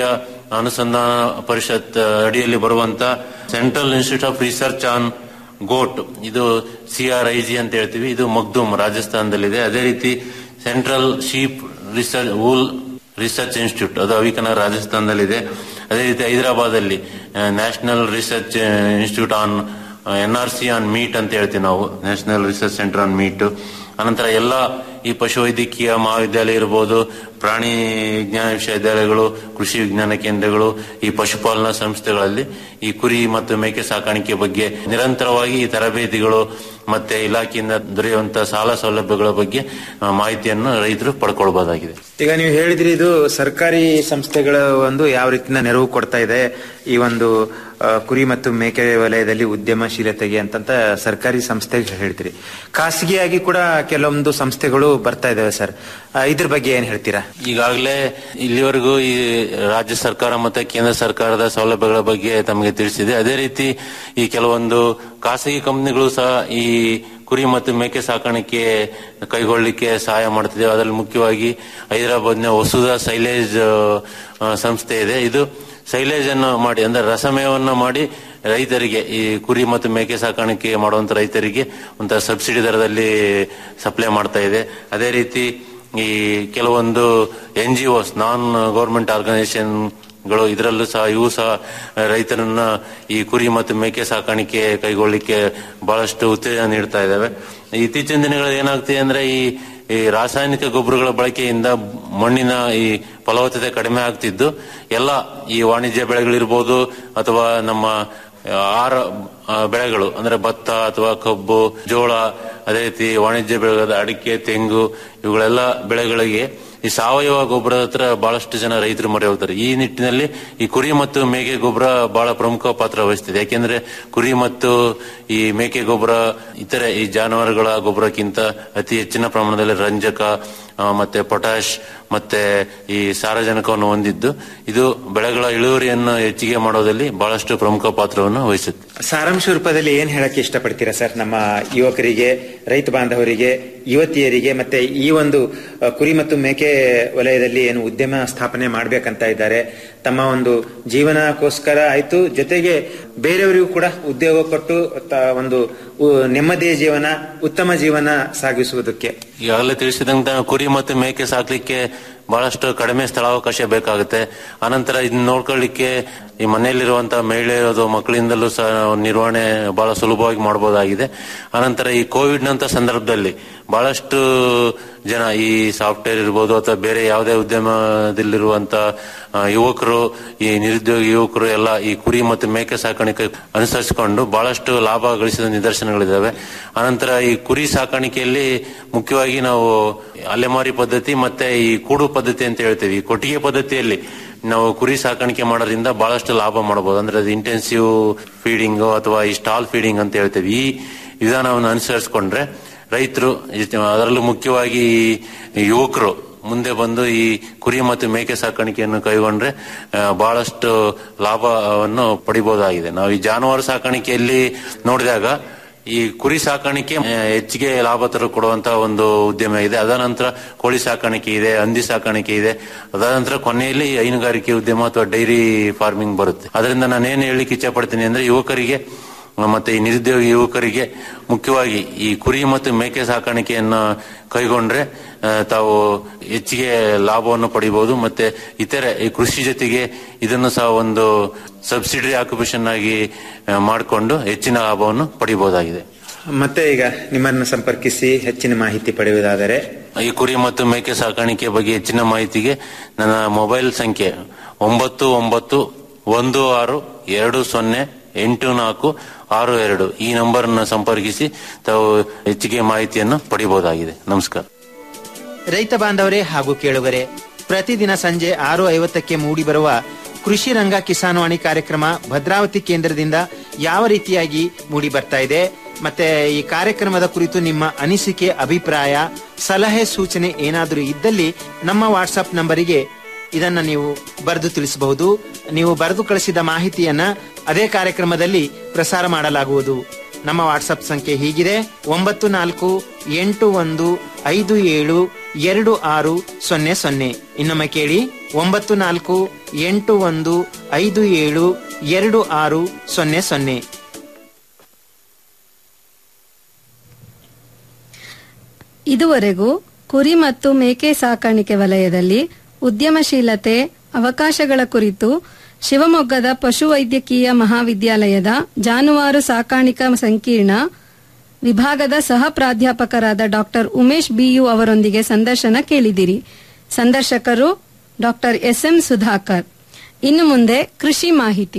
ಅನುಸಂಧಾನ ಪರಿಷತ್ ಅಡಿಯಲ್ಲಿ ಬರುವಂತ central institute of research on goat ಇದು ಸಿ ಆರ್ ಐ ಜಿ ಅಂತ ಹೇಳ್ತೀವಿ ಇದು ಮಗ್ದುಮ್ ರಾಜಸ್ಥಾನದಲ್ಲಿದೆ ಅದೇ ರೀತಿ central sheep research wool research institute ಅದು ಅವಿಕನಗರ್ ರಾಜಸ್ಥಾನದಲ್ಲಿದೆ ಅದೇ ರೀತಿ ಹೈದರಾಬಾದ್ ಅಲ್ಲಿ national research institute on N R C on meat ಅಂತ ಹೇಳ್ತೀವಿ ನಾವು national research centre on meat ಅನಂತರ ಎಲ್ಲ ಈ ಪಶುವೈದ್ಯಕೀಯ ಮಹಾವಿದ್ಯಾಲಯ ಇರ್ಬೋದು ಪ್ರಾಣಿ ವಿಜ್ಞಾನ ವಿಶ್ವವಿದ್ಯಾಲಯಗಳು ಕೃಷಿ ವಿಜ್ಞಾನ ಕೇಂದ್ರಗಳು ಈ ಪಶುಪಾಲನಾ ಸಂಸ್ಥೆಗಳಲ್ಲಿ ಈ ಕುರಿ ಮತ್ತು ಮೇಕೆ ಸಾಕಾಣಿಕೆ ಬಗ್ಗೆ ನಿರಂತರವಾಗಿ ಈ ತರಬೇತಿಗಳು ಮತ್ತೆ ಇಲಾಖೆಯಿಂದ ದೊರೆಯುವಂತಹ ಸಾಲ ಸೌಲಭ್ಯಗಳ ಬಗ್ಗೆ ಆ, ಮಾಹಿತಿಯನ್ನು ರೈತರು ಪಡ್ಕೊಳ್ಬಹುದಾಗಿದೆ ಈಗ ನೀವು ಹೇಳಿದ್ರಿ ಇದು ಸರ್ಕಾರಿ ಸಂಸ್ಥೆಗಳ ಒಂದು ಯಾವ ರೀತಿನ ನೆರವು ಕೊಡ್ತಾ ಇದೆ ಈ ಒಂದು ಆ, ಕುರಿ ಮತ್ತು ಮೇಕೆ ವಲಯದಲ್ಲಿ ಉದ್ಯಮಶೀಲತೆಗೆ ಅಂತಂತ ಸರ್ಕಾರಿ ಸಂಸ್ಥೆಗೆ ಹೇಳ್ತೀರಿ ಖಾಸಗಿಯಾಗಿ ಕೂಡ ಕೆಲವೊಂದು ಸಂಸ್ಥೆಗಳು ಬರ್ತಾ ಇದಾವೆ ಸರ್ ಆ, ಇದ್ರ ಬಗ್ಗೆ ಏನ್ ಹೇಳ್ತೀರಾ ಈಗಾಗಲೇ ಇಲ್ಲಿವರೆಗೂ ಈ ರಾಜ್ಯ ಸರ್ಕಾರ ಮತ್ತೆ ಕೇಂದ್ರ ಸರ್ಕಾರದ ಸೌಲಭ್ಯಗಳ ಬಗ್ಗೆ ತಮಗೆ ತಿಳಿಸಿದೆ ಅದೇ ರೀತಿ ಈ ಕೆಲವೊಂದು ಖಾಸಗಿ ಕಂಪನಿಗಳು ಸಹ ಈ ಕುರಿ ಮತ್ತು ಮೇಕೆ ಸಾಕಾಣಿಕೆ ಕೈಗೊಳ್ಳಲಿಕ್ಕೆ ಸಹಾಯ ಮಾಡ್ತಿದೆ ಅದರಲ್ಲಿ ಮುಖ್ಯವಾಗಿ ಹೈದರಾಬಾದ್ನ ವಸುಧಾ ಸೈಲೇಜ್ ಆ, ಸಂಸ್ಥೆ ಇದೆ ಇದು ಸೈಲೇಜ್ ಅನ್ನು ಮಾಡಿ ಅಂದ್ರೆ ರಸಮೇವನ್ನ ಮಾಡಿ ರೈತರಿಗೆ ಈ ಕುರಿ ಮತ್ತು ಮೇಕೆ ಸಾಕಾಣಿಕೆ ಮಾಡುವಂತ ರೈತರಿಗೆ ಒಂಥರ ಸಬ್ಸಿಡಿ ದರದಲ್ಲಿ ಸಪ್ಲೈ ಮಾಡ್ತಾ ಇದೆ ಅದೇ ರೀತಿ ಈ ಕೆಲವೊಂದು N G Os non government organisation ಗಳು ಇದರಲ್ಲೂ ಸಹ ಇವು ಸಹ ರೈತರನ್ನ ಈ ಕುರಿ ಮತ್ತು ಮೇಕೆ ಸಾಕಾಣಿಕೆ ಕೈಗೊಳ್ಳಿಕ್ಕೆ ಬಹಳಷ್ಟು ಉತ್ತೇಜನ ನೀಡ್ತಾ ಇದ್ದಾವೆ ಇತ್ತೀಚಿನ ದಿನಗಳಲ್ಲಿ ಏನಾಗ್ತಿದೆ ಅಂದ್ರೆ ಈ ಈ ರಾಸಾಯನಿಕ ಗೊಬ್ಬರಗಳ ಬಳಕೆಯಿಂದ ಮಣ್ಣಿನ ಈ ಫಲವತ್ತತೆ ಕಡಿಮೆ ಆಗ್ತಿದ್ದು ಎಲ್ಲ ಈ ವಾಣಿಜ್ಯ ಬೆಳೆಗಳಿರ್ಬೋದು ಅಥವಾ ನಮ್ಮ ಆಹಾರ ಆ, ಬೆಳೆಗಳು ಅಂದ್ರೆ ಭತ್ತ ಅಥವಾ ಕಬ್ಬು ಜೋಳ ಅದೇ ರೀತಿ ವಾಣಿಜ್ಯ ಬೆಳೆಗಳಾದ ಅಡಿಕೆ ತೆಂಗು ಇವುಗಳೆಲ್ಲ ಬೆಳೆಗಳಿಗೆ ಈ ಸಾವಯವ ಗೊಬ್ಬರದ ಹತ್ರ ಬಹಳಷ್ಟು ಜನ ರೈತರು ಮೊರೆ ಹೋಗ್ತಾರೆ ಈ ನಿಟ್ಟಿನಲ್ಲಿ ಈ ಕುರಿ ಮತ್ತು ಮೇಕೆ ಗೊಬ್ಬರ ಬಹಳ ಪ್ರಮುಖ ಪಾತ್ರ ವಹಿಸ್ತಿದೆ ಯಾಕೆಂದ್ರೆ ಕುರಿ ಮತ್ತು ಈ ಮೇಕೆ ಗೊಬ್ಬರ ಇತರೆ ಈ ಜಾನುವಾರುಗಳ ಗೊಬ್ಬರಕ್ಕಿಂತ ಅತಿ ಹೆಚ್ಚಿನ ಪ್ರಮಾಣದಲ್ಲಿ ರಂಜಕ ಆ, ಮತ್ತೆ ಪೊಟ್ಯಾಶ್ ಮತ್ತೆ ಈ ಸಾರಜನಕವನ್ನು ಹೊಂದಿದ್ದು ಇದು ಬೆಳೆಗಳ ಇಳುವರಿಯನ್ನು ಹೆಚ್ಚಿಗೆ ಮಾಡೋದಲ್ಲಿ ಬಹಳಷ್ಟು ಪ್ರಮುಖ ಪಾತ್ರವನ್ನು ವಹಿಸುತ್ತೆ ಸಾರಾಂಶ ರೂಪದಲ್ಲಿ ಏನ್ ಹೇಳಕ್ಕೆ ಇಷ್ಟಪಡ್ತೀರಾ ಸರ್ ನಮ್ಮ ಯುವಕರಿಗೆ ರೈತ ಬಾಂಧವರಿಗೆ ಯುವತಿಯರಿಗೆ ಮತ್ತೆ ಈ ಒಂದು ಅ, ಕುರಿ ಮತ್ತು ಮೇಕೆ ವಲಯದಲ್ಲಿ ಏನು ಉದ್ಯಮ ಸ್ಥಾಪನೆ ಮಾಡ್ಬೇಕಂತ ಇದ್ದಾರೆ ತಮ್ಮ ಒಂದು ಜೀವನಕ್ಕೋಸ್ಕರ ಆಯ್ತು ಜೊತೆಗೆ ಬೇರೆಯವರಿಗೂ ಕೂಡ ಉದ್ಯೋಗ ಕೊಟ್ಟು ತ- ಒಂದು ಉ- ನೆಮ್ಮದಿಯ ಜೀವನ ಉತ್ತಮ ಜೀವನ ಸಾಗಿಸುವುದಕ್ಕೆ ಈಗಾಗಲೇ ತಿಳಿಸಿದಂತೆ ಕುರಿ ಮತ್ತು ಮೇಕೆ ಸಾಕ್ಲಿಕ್ಕೆ ಬಹಳಷ್ಟು ಕಡಿಮೆ ಸ್ಥಳಾವಕಾಶ ಬೇಕಾಗುತ್ತೆ ಅನಂತರ ಇದನ್ನ ನೋಡ್ಕೊಳ್ಳಿಕ್ಕೆ ಈ ಮನೆಯಲ್ಲಿರುವಂತಹ ಮಹಿಳೆಯರು ಅಥವಾ ಮಕ್ಕಳಿಂದಲೂ ಸಹ ನಿರ್ವಹಣೆ ಬಹಳ ಸುಲಭವಾಗಿ ಮಾಡಬಹುದಾಗಿದೆ ಅನಂತರ ಈ ಕೋವಿಡ್ ನಂತ ಸಂದರ್ಭದಲ್ಲಿ ಬಹಳಷ್ಟು ಜನ ಈ ಸಾಫ್ಟ್ವೇರ್ ಇರ್ಬೋದು ಅಥವಾ ಬೇರೆ ಯಾವುದೇ ಉದ್ಯಮದಲ್ಲಿರುವಂತ ಆ, ಯುವಕರು ಈ ನಿರುದ್ಯೋಗಿ ಯುವಕರು ಎಲ್ಲ ಈ ಕುರಿ ಮತ್ತು ಮೇಕೆ ಸಾಕಾಣಿಕೆ ಅನುಸರಿಸಿಕೊಂಡು ಬಹಳಷ್ಟು ಲಾಭ ಗಳಿಸಿದ ನಿದರ್ಶನಗಳಿದ್ದಾವೆ ಅನಂತರ ಈ ಕುರಿ ಸಾಕಾಣಿಕೆಯಲ್ಲಿ ಮುಖ್ಯವಾಗಿ ನಾವು ಅಲೆಮಾರಿ ಪದ್ಧತಿ ಮತ್ತೆ ಈ ಕೂಡು ಪದ್ಧತಿ ಅಂತ ಹೇಳ್ತೀವಿ ಈ ಕೊಟ್ಟಿಗೆ ಪದ್ಧತಿಯಲ್ಲಿ ನಾವು ಕುರಿ ಸಾಕಾಣಿಕೆ ಮಾಡೋದ್ರಿಂದ ಬಹಳಷ್ಟು ಲಾಭ ಮಾಡಬಹುದು ಅಂದ್ರೆ ಅದು ಇಂಟೆನ್ಸಿವ್ ಫೀಡಿಂಗ್ ಅಥವಾ ಈ ಸ್ಟಾಲ್ ಫೀಡಿಂಗ್ ಅಂತ ಹೇಳ್ತೀವಿ ಈ ವಿಧಾನವನ್ನು ಅನುಸರಿಸಿಕೊಂಡ್ರೆ ರೈತರು ಅದರಲ್ಲೂ ಮುಖ್ಯವಾಗಿ ಈ ಯುವಕರು ಮುಂದೆ ಬಂದು ಈ ಕುರಿ ಮತ್ತು ಮೇಕೆ ಸಾಕಾಣಿಕೆಯನ್ನು ಕೈಗೊಂಡ್ರೆ ಆ, ಬಹಳಷ್ಟು ಲಾಭವನ್ನು ಪಡಿಬಹುದಾಗಿದೆ ನಾವು ಈ ಜಾನುವಾರು ಸಾಕಾಣಿಕೆಯಲ್ಲಿ ನೋಡಿದಾಗ ಈ ಕುರಿ ಸಾಕಾಣಿಕೆ ಆ, ಹೆಚ್ಚಿಗೆ ಲಾಭ ತರ ಕೊಡುವಂತಹ ಒಂದು ಉದ್ಯಮ ಇದೆ ಅದರ ನಂತರ ಕೋಳಿ ಸಾಕಾಣಿಕೆ ಇದೆ ಹಂದಿ ಸಾಕಾಣಿಕೆ ಇದೆ ಅದರ ನಂತರ ಕೊನೆಯಲ್ಲಿ ಹೈನುಗಾರಿಕೆ ಉದ್ಯಮ ಅಥವಾ ಡೈರಿ ಫಾರ್ಮಿಂಗ್ ಬರುತ್ತೆ ಅದರಿಂದ ನಾನು ಏನು ಹೇಳಲಿಕ್ಕೆ ಇಚ್ಛೆ ಪಡ್ತೀನಿ ಅಂದ್ರೆ ಯುವಕರಿಗೆ ಮತ್ತೆ ಈ ನಿರುದ್ಯೋಗಿ ಯುವಕರಿಗೆ ಮುಖ್ಯವಾಗಿ ಈ ಕುರಿ ಮತ್ತು ಮೇಕೆ ಸಾಕಾಣಿಕೆಯನ್ನ ಕೈಗೊಂಡ್ರೆ ಆ, ತಾವು ಹೆಚ್ಚಿಗೆ ಲಾಭವನ್ನು ಪಡಿಬಹುದು ಮತ್ತೆ ಇತರೆ ಈ ಕೃಷಿ ಜೊತೆಗೆ ಇದನ್ನು ಸಹ ಒಂದು ಸಬ್ಸಿಡಿ ಆಕ್ಯುಪೇಷನ್ ಆಗಿ ಮಾಡಿಕೊಂಡು ಹೆಚ್ಚಿನ ಲಾಭವನ್ನು ಪಡಿಬಹುದಾಗಿದೆ ಮತ್ತೆ ಈಗ ನಿಮ್ಮನ್ನು ಸಂಪರ್ಕಿಸಿ ಹೆಚ್ಚಿನ ಮಾಹಿತಿ ಪಡೆಯುವುದಾದರೆ ಈ ಕುರಿ ಮತ್ತು ಮೇಕೆ ಸಾಕಾಣಿಕೆ ಬಗ್ಗೆ ಹೆಚ್ಚಿನ ಮಾಹಿತಿಗೆ ನನ್ನ ಮೊಬೈಲ್ ಸಂಖ್ಯೆ ಒಂಬತ್ತು ಒಂಬತ್ತು ಒಂದು ಆರು ಎರಡು ಸೊನ್ನೆ ಎಂಟು ನಾಲ್ಕು ಆರು ಎರಡು ಈ ನಂಬರ್ ಅನ್ನು ಸಂಪರ್ಕಿಸಿ ತಾವು ಹೆಚ್ಚಿಗೆ ಮಾಹಿತಿಯನ್ನು ಪಡಿಬಹುದಾಗಿದೆ ನಮಸ್ಕಾರ ರೈತ ಬಾಂಧವರೇ ಹಾಗೂ ಕೇಳುಗರೆ ಪ್ರತಿದಿನ ಸಂಜೆ ಆರು ಐವತ್ತಕ್ಕೆ ಮೂಡಿಬರುವ ಕೃಷಿ ರಂಗ ಕಿಸಾನ್ವಾಣಿ ಕಾರ್ಯಕ್ರಮ ಭದ್ರಾವತಿ ಕೇಂದ್ರದಿಂದ ಯಾವ ರೀತಿಯಾಗಿ ಮೂಡಿ ಬರ್ತಾ ಇದೆ ಮತ್ತೆ ಈ ಕಾರ್ಯಕ್ರಮದ ಕುರಿತು ನಿಮ್ಮ ಅನಿಸಿಕೆ ಅಭಿಪ್ರಾಯ ಸಲಹೆ ಸೂಚನೆ ಏನಾದರೂ ಇದ್ದಲ್ಲಿ ನಮ್ಮ ವಾಟ್ಸಪ್ ನಂಬರಿಗೆ ಇದನ್ನ ನೀವು ಬರೆದು ತಿಳಿಸಬಹುದು ನೀವು ಬರೆದು ಕಳಿಸಿದ ಮಾಹಿತಿಯನ್ನ ಅದೇ ಕಾರ್ಯಕ್ರಮದಲ್ಲಿ ಪ್ರಸಾರ ಮಾಡಲಾಗುವುದು ನಮ್ಮ ವಾಟ್ಸಪ್ ಸಂಖ್ಯೆ ಹೀಗಿದೆ ಒಂಬತ್ತು ನಾಲ್ಕು ಎಂಟು ಒಂದು ಐದು ಏಳು ಎರಡು ಆರು ಸೊನ್ನೆ ಸೊನ್ನೆ ಇನ್ನೊಮ್ಮೆ ಕೇಳಿ ಒಂಬತ್ತು ನಾಲ್ಕು ಎಂಟು ಒಂದು ಐದು ಏಳು ಎರಡು ಆರು ಸೊನ್ನೆ ಸೊನ್ನೆ ಇದುವರೆಗೂ ಕುರಿ ಮತ್ತು ಮೇಕೆ ಸಾಕಾಣಿಕೆ ವಲಯದಲ್ಲಿ ಉದ್ಯಮಶೀಲತೆ ಅವಕಾಶಗಳ ಕುರಿತು ಶಿವಮೊಗ್ಗದ ಪಶುವೈದ್ಯಕೀಯ ಮಹಾವಿದ್ಯಾಲಯದ ಜಾನುವಾರು ಸಾಕಾಣಿಕಾ ಸಂಕೀರ್ಣ ವಿಭಾಗದ ಸಹ ಪ್ರಾಧ್ಯಾಪಕರಾದ ಡಾಕ್ಟರ್ ಉಮೇಶ್ ಬಿಯು ಅವರೊಂದಿಗೆ ಸಂದರ್ಶನ ಕೇಳಿದಿರಿ ಸಂದರ್ಶಕರು ಡಾಕ್ಟರ್ ಎಸ್ಎಂ ಸುಧಾಕರ್ ಇನ್ನು ಮುಂದೆ ಕೃಷಿ ಮಾಹಿತಿ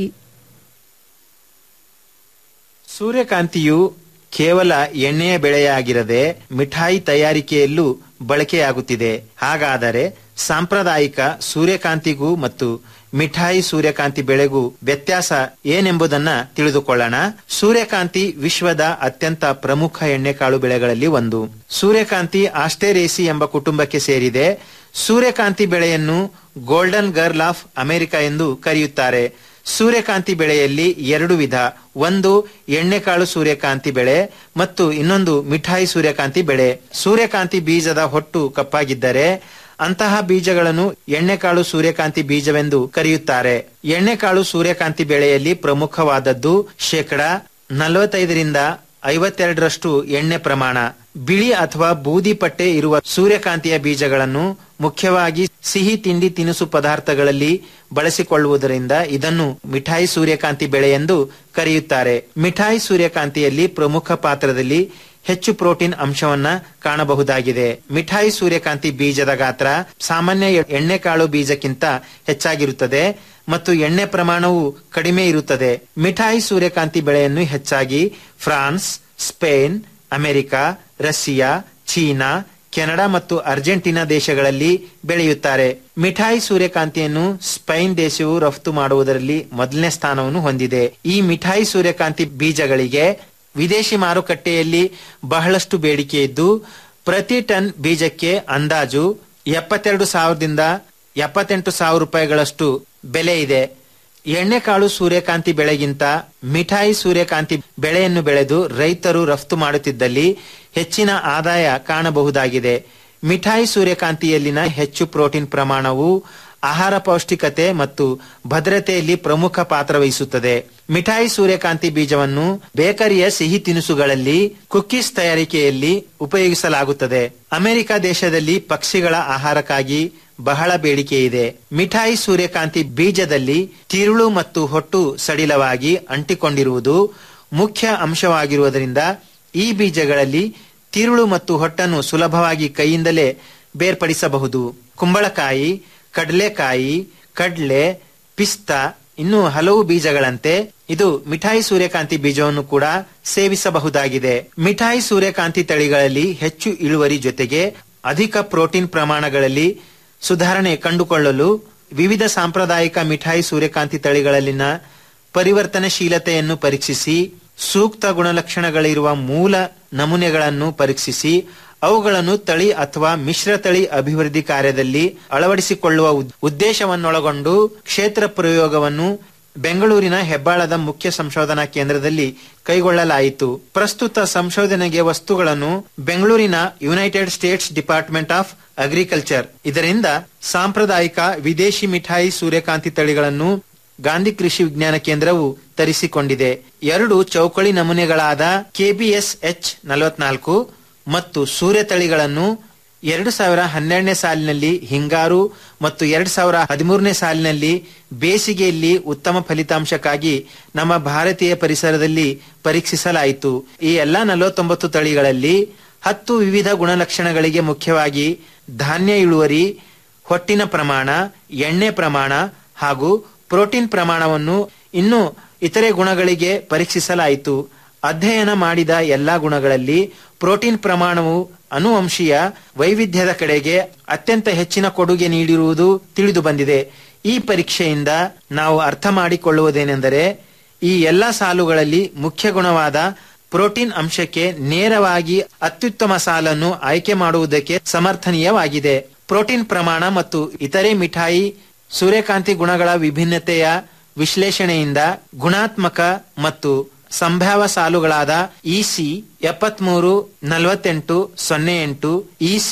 ಸೂರ್ಯಕಾಂತಿಯು ಕೇವಲ ಎಣ್ಣೆಯ ಬೆಳೆಯಾಗಿರದೆ ಮಿಠಾಯಿ ತಯಾರಿಕೆಯಲ್ಲೂ ಬಳಕೆಯಾಗುತ್ತಿದೆ ಹಾಗಾದರೆ ಸಾಂಪ್ರದಾಯಿಕ ಸೂರ್ಯಕಾಂತಿಗೂ ಮತ್ತು ಮಿಠಾಯಿ ಸೂರ್ಯಕಾಂತಿ ಬೆಳೆಗೂ ವ್ಯತ್ಯಾಸ ಏನೆಂಬುದನ್ನ ತಿಳಿದುಕೊಳ್ಳೋಣ ಸೂರ್ಯಕಾಂತಿ ವಿಶ್ವದ ಅತ್ಯಂತ ಪ್ರಮುಖ ಎಣ್ಣೆಕಾಳು ಬೆಳೆಗಳಲ್ಲಿ ಒಂದು ಸೂರ್ಯಕಾಂತಿ ಆಸ್ಟೇರೇಸಿ ಎಂಬ ಕುಟುಂಬಕ್ಕೆ ಸೇರಿದೆ ಸೂರ್ಯಕಾಂತಿ ಬೆಳೆಯನ್ನು ಗೋಲ್ಡನ್ ಗರ್ಲ್ ಆಫ್ ಅಮೆರಿಕ ಎಂದು ಕರೆಯುತ್ತಾರೆ ಸೂರ್ಯಕಾಂತಿ ಬೆಳೆಯಲ್ಲಿ ಎರಡು ವಿಧ ಒಂದು ಎಣ್ಣೆಕಾಳು ಸೂರ್ಯಕಾಂತಿ ಬೆಳೆ ಮತ್ತು ಇನ್ನೊಂದು ಮಿಠಾಯಿ ಸೂರ್ಯಕಾಂತಿ ಬೆಳೆ ಸೂರ್ಯಕಾಂತಿ ಬೀಜದ ಹೊಟ್ಟು ಕಪ್ಪಾಗಿದ್ದರೆ ಅಂತಹ ಬೀಜಗಳನ್ನು ಎಣ್ಣೆಕಾಳು ಸೂರ್ಯಕಾಂತಿ ಬೀಜವೆಂದು ಕರೆಯುತ್ತಾರೆ ಎಣ್ಣೆಕಾಳು ಸೂರ್ಯಕಾಂತಿ ಬೆಳೆಯಲ್ಲಿ ಪ್ರಮುಖವಾದದ್ದು ಶೇಕಡ ನಲವತ್ತೈದರಿಂದ ಐವತ್ತೆರಡರಷ್ಟು ಎಣ್ಣೆ ಪ್ರಮಾಣ ಬಿಳಿ ಅಥವಾ ಬೂದಿ ಪಟ್ಟೆ ಇರುವ ಸೂರ್ಯಕಾಂತಿಯ ಬೀಜಗಳನ್ನು ಮುಖ್ಯವಾಗಿ ಸಿಹಿ ತಿಂಡಿ ತಿನಿಸು ಪದಾರ್ಥಗಳಲ್ಲಿ ಬಳಸಿಕೊಳ್ಳುವುದರಿಂದ ಇದನ್ನು ಮಿಠಾಯಿ ಸೂರ್ಯಕಾಂತಿ ಬೆಳೆ ಎಂದು ಕರೆಯುತ್ತಾರೆ ಮಿಠಾಯಿ ಸೂರ್ಯಕಾಂತಿಯಲ್ಲಿ ಪ್ರಮುಖ ಪಾತ್ರದಲ್ಲಿ ಹೆಚ್ಚು ಪ್ರೋಟೀನ್ ಅಂಶವನ್ನ ಕಾಣಬಹುದಾಗಿದೆ ಮಿಠಾಯಿ ಸೂರ್ಯಕಾಂತಿ ಬೀಜದ ಗಾತ್ರ ಸಾಮಾನ್ಯ ಎಣ್ಣೆಕಾಳು ಬೀಜಕ್ಕಿಂತ ಹೆಚ್ಚಾಗಿರುತ್ತದೆ ಮತ್ತು ಎಣ್ಣೆ ಪ್ರಮಾಣವು ಕಡಿಮೆ ಇರುತ್ತದೆ ಮಿಠಾಯಿ ಸೂರ್ಯಕಾಂತಿ ಬೆಳೆಯನ್ನು ಹೆಚ್ಚಾಗಿ France Spain America Russia China Canada ಮತ್ತು ಅರ್ಜೆಂಟೀನಾ ದೇಶಗಳಲ್ಲಿ ಬೆಳೆಯುತ್ತಾರೆ ಮಿಠಾಯಿ ಸೂರ್ಯಕಾಂತಿಯನ್ನು ಸ್ಪೈನ್ ದೇಶವು ರಫ್ತು ಮಾಡುವುದರಲ್ಲಿ ಮೊದಲನೇ ಸ್ಥಾನವನ್ನು ಹೊಂದಿದೆ ಈ ಮಿಠಾಯಿ ಸೂರ್ಯಕಾಂತಿ ಬೀಜಗಳಿಗೆ ವಿದೇಶಿ ಮಾರುಕಟ್ಟೆಯಲ್ಲಿ ಬಹಳಷ್ಟು ಬೇಡಿಕೆ ಇದ್ದು ಪ್ರತಿ ಟನ್ ಬೀಜಕ್ಕೆ ಅಂದಾಜು ಎಪ್ಪತ್ತೆರಡು ಸಾವಿರದಿಂದ ಎಪ್ಪತ್ತೆಂಟು ಸಾವಿರ ರೂಪಾಯಿಗಳಷ್ಟು ಬೆಲೆ ಇದೆ ಎಣ್ಣೆಕಾಳು ಸೂರ್ಯಕಾಂತಿ ಬೆಳೆಗಿಂತ ಮಿಠಾಯಿ ಸೂರ್ಯಕಾಂತಿ ಬೆಳೆಯನ್ನು ಬೆಳೆದು ರೈತರು ರಫ್ತು ಮಾಡುತ್ತಿದ್ದಲ್ಲಿ ಹೆಚ್ಚಿನ ಆದಾಯ ಕಾಣಬಹುದಾಗಿದೆ ಮಿಠಾಯಿ ಸೂರ್ಯಕಾಂತಿಯಲ್ಲಿನ ಹೆಚ್ಚು ಪ್ರೋಟೀನ್ ಪ್ರಮಾಣವು ಆಹಾರ ಪೌಷ್ಟಿಕತೆ ಮತ್ತು ಭದ್ರತೆಯಲ್ಲಿ ಪ್ರಮುಖ ಪಾತ್ರ ವಹಿಸುತ್ತದೆ ಮಿಠಾಯಿ ಸೂರ್ಯಕಾಂತಿ ಬೀಜವನ್ನು ಬೇಕರಿಯ ಸಿಹಿ ತಿನಿಸುಗಳಲ್ಲಿ ಕುಕ್ಕೀಸ್ ತಯಾರಿಕೆಯಲ್ಲಿ ಉಪಯೋಗಿಸಲಾಗುತ್ತದೆ ಅಮೆರಿಕ ದೇಶದಲ್ಲಿ ಪಕ್ಷಿಗಳ ಆಹಾರಕ್ಕಾಗಿ ಬಹಳ ಬೇಡಿಕೆ ಇದೆ ಮಿಠಾಯಿ ಸೂರ್ಯಕಾಂತಿ ಬೀಜದಲ್ಲಿ ತಿರುಳು ಮತ್ತು ಹೊಟ್ಟು ಸಡಿಲವಾಗಿ ಅಂಟಿಕೊಂಡಿರುವುದು ಮುಖ್ಯ ಅಂಶವಾಗಿರುವುದರಿಂದ ಈ ಬೀಜಗಳಲ್ಲಿ ತಿರುಳು ಮತ್ತು ಹೊಟ್ಟನ್ನು ಸುಲಭವಾಗಿ ಕೈಯಿಂದಲೇ ಬೇರ್ಪಡಿಸಬಹುದು ಕುಂಬಳಕಾಯಿ ಕಡಲೆಕಾಯಿ ಕಡ್ಲೆ ಪಿಸ್ತಾ ಇನ್ನು ಹಲವು ಬೀಜಗಳಂತೆ ಇದು ಮಿಠಾಯಿ ಸೂರ್ಯಕಾಂತಿ ಬೀಜವನ್ನು ಕೂಡ ಸೇವಿಸಬಹುದಾಗಿದೆ ಮಿಠಾಯಿ ಸೂರ್ಯಕಾಂತಿ ತಳಿಗಳಲ್ಲಿ ಹೆಚ್ಚು ಇಳುವರಿ ಜೊತೆಗೆ ಅಧಿಕ ಪ್ರೋಟೀನ್ ಪ್ರಮಾಣಗಳಲ್ಲಿ ಸುಧಾರಣೆ ಕಂಡುಕೊಳ್ಳಲು ವಿವಿಧ ಸಾಂಪ್ರದಾಯಿಕ ಮಿಠಾಯಿ ಸೂರ್ಯಕಾಂತಿ ತಳಿಗಳಲ್ಲಿನ ಪರಿವರ್ತನಶೀಲತೆಯನ್ನು ಪರೀಕ್ಷಿಸಿ ಸೂಕ್ತ ಗುಣಲಕ್ಷಣಗಳಿರುವ ಮೂಲ ನಮೂನೆಗಳನ್ನು ಪರೀಕ್ಷಿಸಿ ಅವುಗಳನ್ನು ತಳಿ ಅಥವಾ ಮಿಶ್ರ ತಳಿ ಅಭಿವೃದ್ಧಿ ಕಾರ್ಯದಲ್ಲಿ ಅಳವಡಿಸಿಕೊಳ್ಳುವ ಉದ್- ಉದ್ದೇಶವನ್ನೊಳಗೊಂಡು ಕ್ಷೇತ್ರ ಪ್ರಯೋಗವನ್ನು ಬೆಂಗಳೂರಿನ ಹೆಬ್ಬಾಳದ ಮುಖ್ಯ ಸಂಶೋಧನಾ ಕೇಂದ್ರದಲ್ಲಿ ಕೈಗೊಳ್ಳಲಾಯಿತು ಪ್ರಸ್ತುತ ಸಂಶೋಧನೆಗೆ ವಸ್ತುಗಳನ್ನು ಬೆಂಗಳೂರಿನ United States Department of Agriculture ಇದರಿಂದ ಸಾಂಪ್ರದಾಯಿಕ ವಿದೇಶಿ ಮಿಠಾಯಿ ಸೂರ್ಯಕಾಂತಿ ತಳಿಗಳನ್ನು ಗಾಂಧಿ ಕೃಷಿ ವಿಜ್ಞಾನ ಕೇಂದ್ರವು ತರಿಸಿಕೊಂಡಿದೆ ಎರಡು ಚೌಕಳಿ ನಮೂನೆಗಳಾದ ಕೆಬಿಎಸ್ ಎಚ್ ನಲವತ್ನಾಲ್ಕು ಮತ್ತು ಸೂರ್ಯ ತಳಿಗಳನ್ನು ಎರಡು ಸಾವಿರ ಹನ್ನೆರಡನೇ ಸಾಲಿನಲ್ಲಿ ಹಿಂಗಾರು ಮತ್ತು ಎರಡು ಸಾವಿರ ಹದಿಮೂರನೇ ಸಾಲಿನಲ್ಲಿ ಬೇಸಿಗೆಯಲ್ಲಿ ಉತ್ತಮ ಫಲಿತಾಂಶಕ್ಕಾಗಿ ನಮ್ಮ ಭಾರತೀಯ ಪರಿಸರದಲ್ಲಿ ಪರೀಕ್ಷಿಸಲಾಯಿತು ಈ ಎಲ್ಲಾ ನಲವತ್ತೊಂಬತ್ತು ತಳಿಗಳಲ್ಲಿ ಹತ್ತು ವಿವಿಧ ಗುಣಲಕ್ಷಣಗಳಿಗೆ ಮುಖ್ಯವಾಗಿ ಧಾನ್ಯ ಇಳುವರಿ ಹೊಟ್ಟಿನ ಪ್ರಮಾಣ ಎಣ್ಣೆ ಪ್ರಮಾಣ ಹಾಗೂ ಪ್ರೋಟೀನ್ ಪ್ರಮಾಣವನ್ನು ಇನ್ನು ಇತರೆ ಗುಣಗಳಿಗೆ ಪರೀಕ್ಷಿಸಲಾಯಿತು ಅಧ್ಯಯನ ಮಾಡಿದ ಎಲ್ಲಾ ಗುಣಗಳಲ್ಲಿ ಪ್ರೋಟೀನ್ ಪ್ರಮಾಣವು ಅನುವಂಶೀಯ ವೈವಿಧ್ಯದ ಕಡೆಗೆ ಅತ್ಯಂತ ಹೆಚ್ಚಿನ ಕೊಡುಗೆ ನೀಡಿರುವುದು ತಿಳಿದು ಬಂದಿದೆ ಈ ಪರೀಕ್ಷೆಯಿಂದ ನಾವು ಅರ್ಥ ಮಾಡಿಕೊಳ್ಳುವುದೇನೆಂದರೆ ಈ ಎಲ್ಲಾ ಸಾಲುಗಳಲ್ಲಿ ಮುಖ್ಯ ಗುಣವಾದ ಪ್ರೋಟೀನ್ ಅಂಶಕ್ಕೆ ನೇರವಾಗಿ ಅತ್ಯುತ್ತಮ ಸಾಲನ್ನು ಆಯ್ಕೆ ಮಾಡುವುದಕ್ಕೆ ಸಮರ್ಥನೀಯವಾಗಿದೆ ಪ್ರೋಟೀನ್ ಪ್ರಮಾಣ ಮತ್ತು ಇತರೆ ಮಿಠಾಯಿ ಸೂರ್ಯಕಾಂತಿ ಗುಣಗಳ ವಿಭಿನ್ನತೆಯ ವಿಶ್ಲೇಷಣೆಯಿಂದ ಗುಣಾತ್ಮಕ ಮತ್ತು ಸಂಭಾವ್ಯ ಸಾಲುಗಳಾದ ಇಸಿ ಎಪ್ಪತ್ಮೂರು ನಲವತ್ತೆಂಟು ಸೊನ್ನೆ ಎಂಟು ಇಸಿ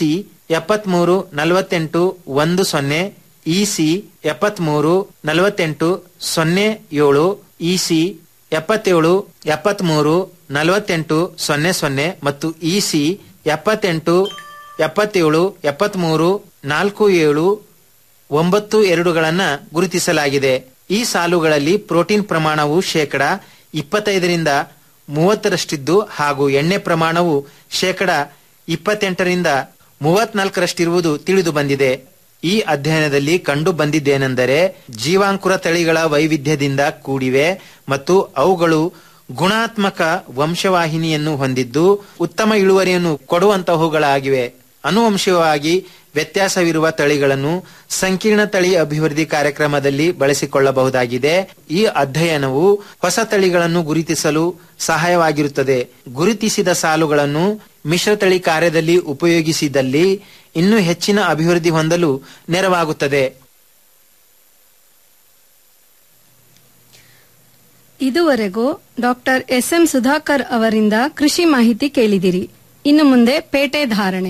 ಎಪ್ಪತ್ಮೂರು ನಲವತ್ತೆಂಟು ಒಂದು ಸೊನ್ನೆ ಇಸಿ ಎಪ್ಪತ್ಮೂರು ನಲವತ್ತೆಂಟು ಸೊನ್ನೆ ಏಳು ಇಸಿ ಎಪ್ಪತ್ತೇಳು ಎಪ್ಪತ್ಮೂರು ನಲವತ್ತೆಂಟು ಸೊನ್ನೆ ಸೊನ್ನೆ ಮತ್ತು ಇಸಿ ಎಪ್ಪತ್ತೆಂಟು ಎಪ್ಪತ್ತೇಳು ಎಪ್ಪತ್ಮೂರು ನಾಲ್ಕು ಏಳು ಒಂಬತ್ತು ಎರಡುಗಳನ್ನ ಗುರುತಿಸಲಾಗಿದೆ ಈ ಸಾಲುಗಳಲ್ಲಿ ಪ್ರೋಟೀನ್ ಪ್ರಮಾಣವು ಶೇಕಡ ಇಪ್ಪತ್ತೈದರಿಂದ ಮೂವತ್ತರಷ್ಟಿದ್ದು ಹಾಗೂ ಎಣ್ಣೆ ಪ್ರಮಾಣವು ಶೇಕಡ ಇಪ್ಪತ್ತೆಂಟರಿಂದ ಮೂವತ್ನಾಲ್ಕರಷ್ಟಿರುವುದು ತಿಳಿದು ಬಂದಿದೆ ಈ ಅಧ್ಯಯನದಲ್ಲಿ ಕಂಡು ಬಂದಿದ್ದೇನೆಂದರೆ ಜೀವಾಂಕುರ ತಳಿಗಳ ವೈವಿಧ್ಯದಿಂದ ಕೂಡಿವೆ ಮತ್ತು ಅವುಗಳು ಗುಣಾತ್ಮಕ ವಂಶವಾಹಿನಿಯನ್ನು ಹೊಂದಿದ್ದು ಉತ್ತಮ ಇಳುವರಿಯನ್ನು ಕೊಡುವಂತಹವುಗಳಾಗಿವೆ ಅನುವಂಶಿಕವಾಗಿ ವ್ಯತ್ಯಾಸವಿರುವ ತಳಿಗಳನ್ನು ಸಂಕೀರ್ಣ ತಳಿ ಅಭಿವೃದ್ಧಿ ಕಾರ್ಯಕ್ರಮದಲ್ಲಿ ಬಳಸಿಕೊಳ್ಳಬಹುದಾಗಿದೆ ಈ ಅಧ್ಯಯನವು ಹೊಸ ತಳಿಗಳನ್ನು ಗುರುತಿಸಲು ಸಹಾಯವಾಗಿರುತ್ತದೆ ಗುರುತಿಸಿದ ಸಾಲುಗಳನ್ನು ಮಿಶ್ರತಳಿ ಕಾರ್ಯದಲ್ಲಿ ಉಪಯೋಗಿಸಿದಲ್ಲಿ ಇನ್ನೂ ಹೆಚ್ಚಿನ ಅಭಿವೃದ್ಧಿ ಹೊಂದಲು ನೆರವಾಗುತ್ತದೆ ಇದುವರೆಗೂ ಡಾಕ್ಟರ್ ಎಸ್ ಎಂ ಸುಧಾಕರ್ ಅವರಿಂದ ಕೃಷಿ ಮಾಹಿತಿ ಕೇಳಿದಿರಿ ಇನ್ನು ಮುಂದೆ ಪೇಟೆ ಧಾರಣೆ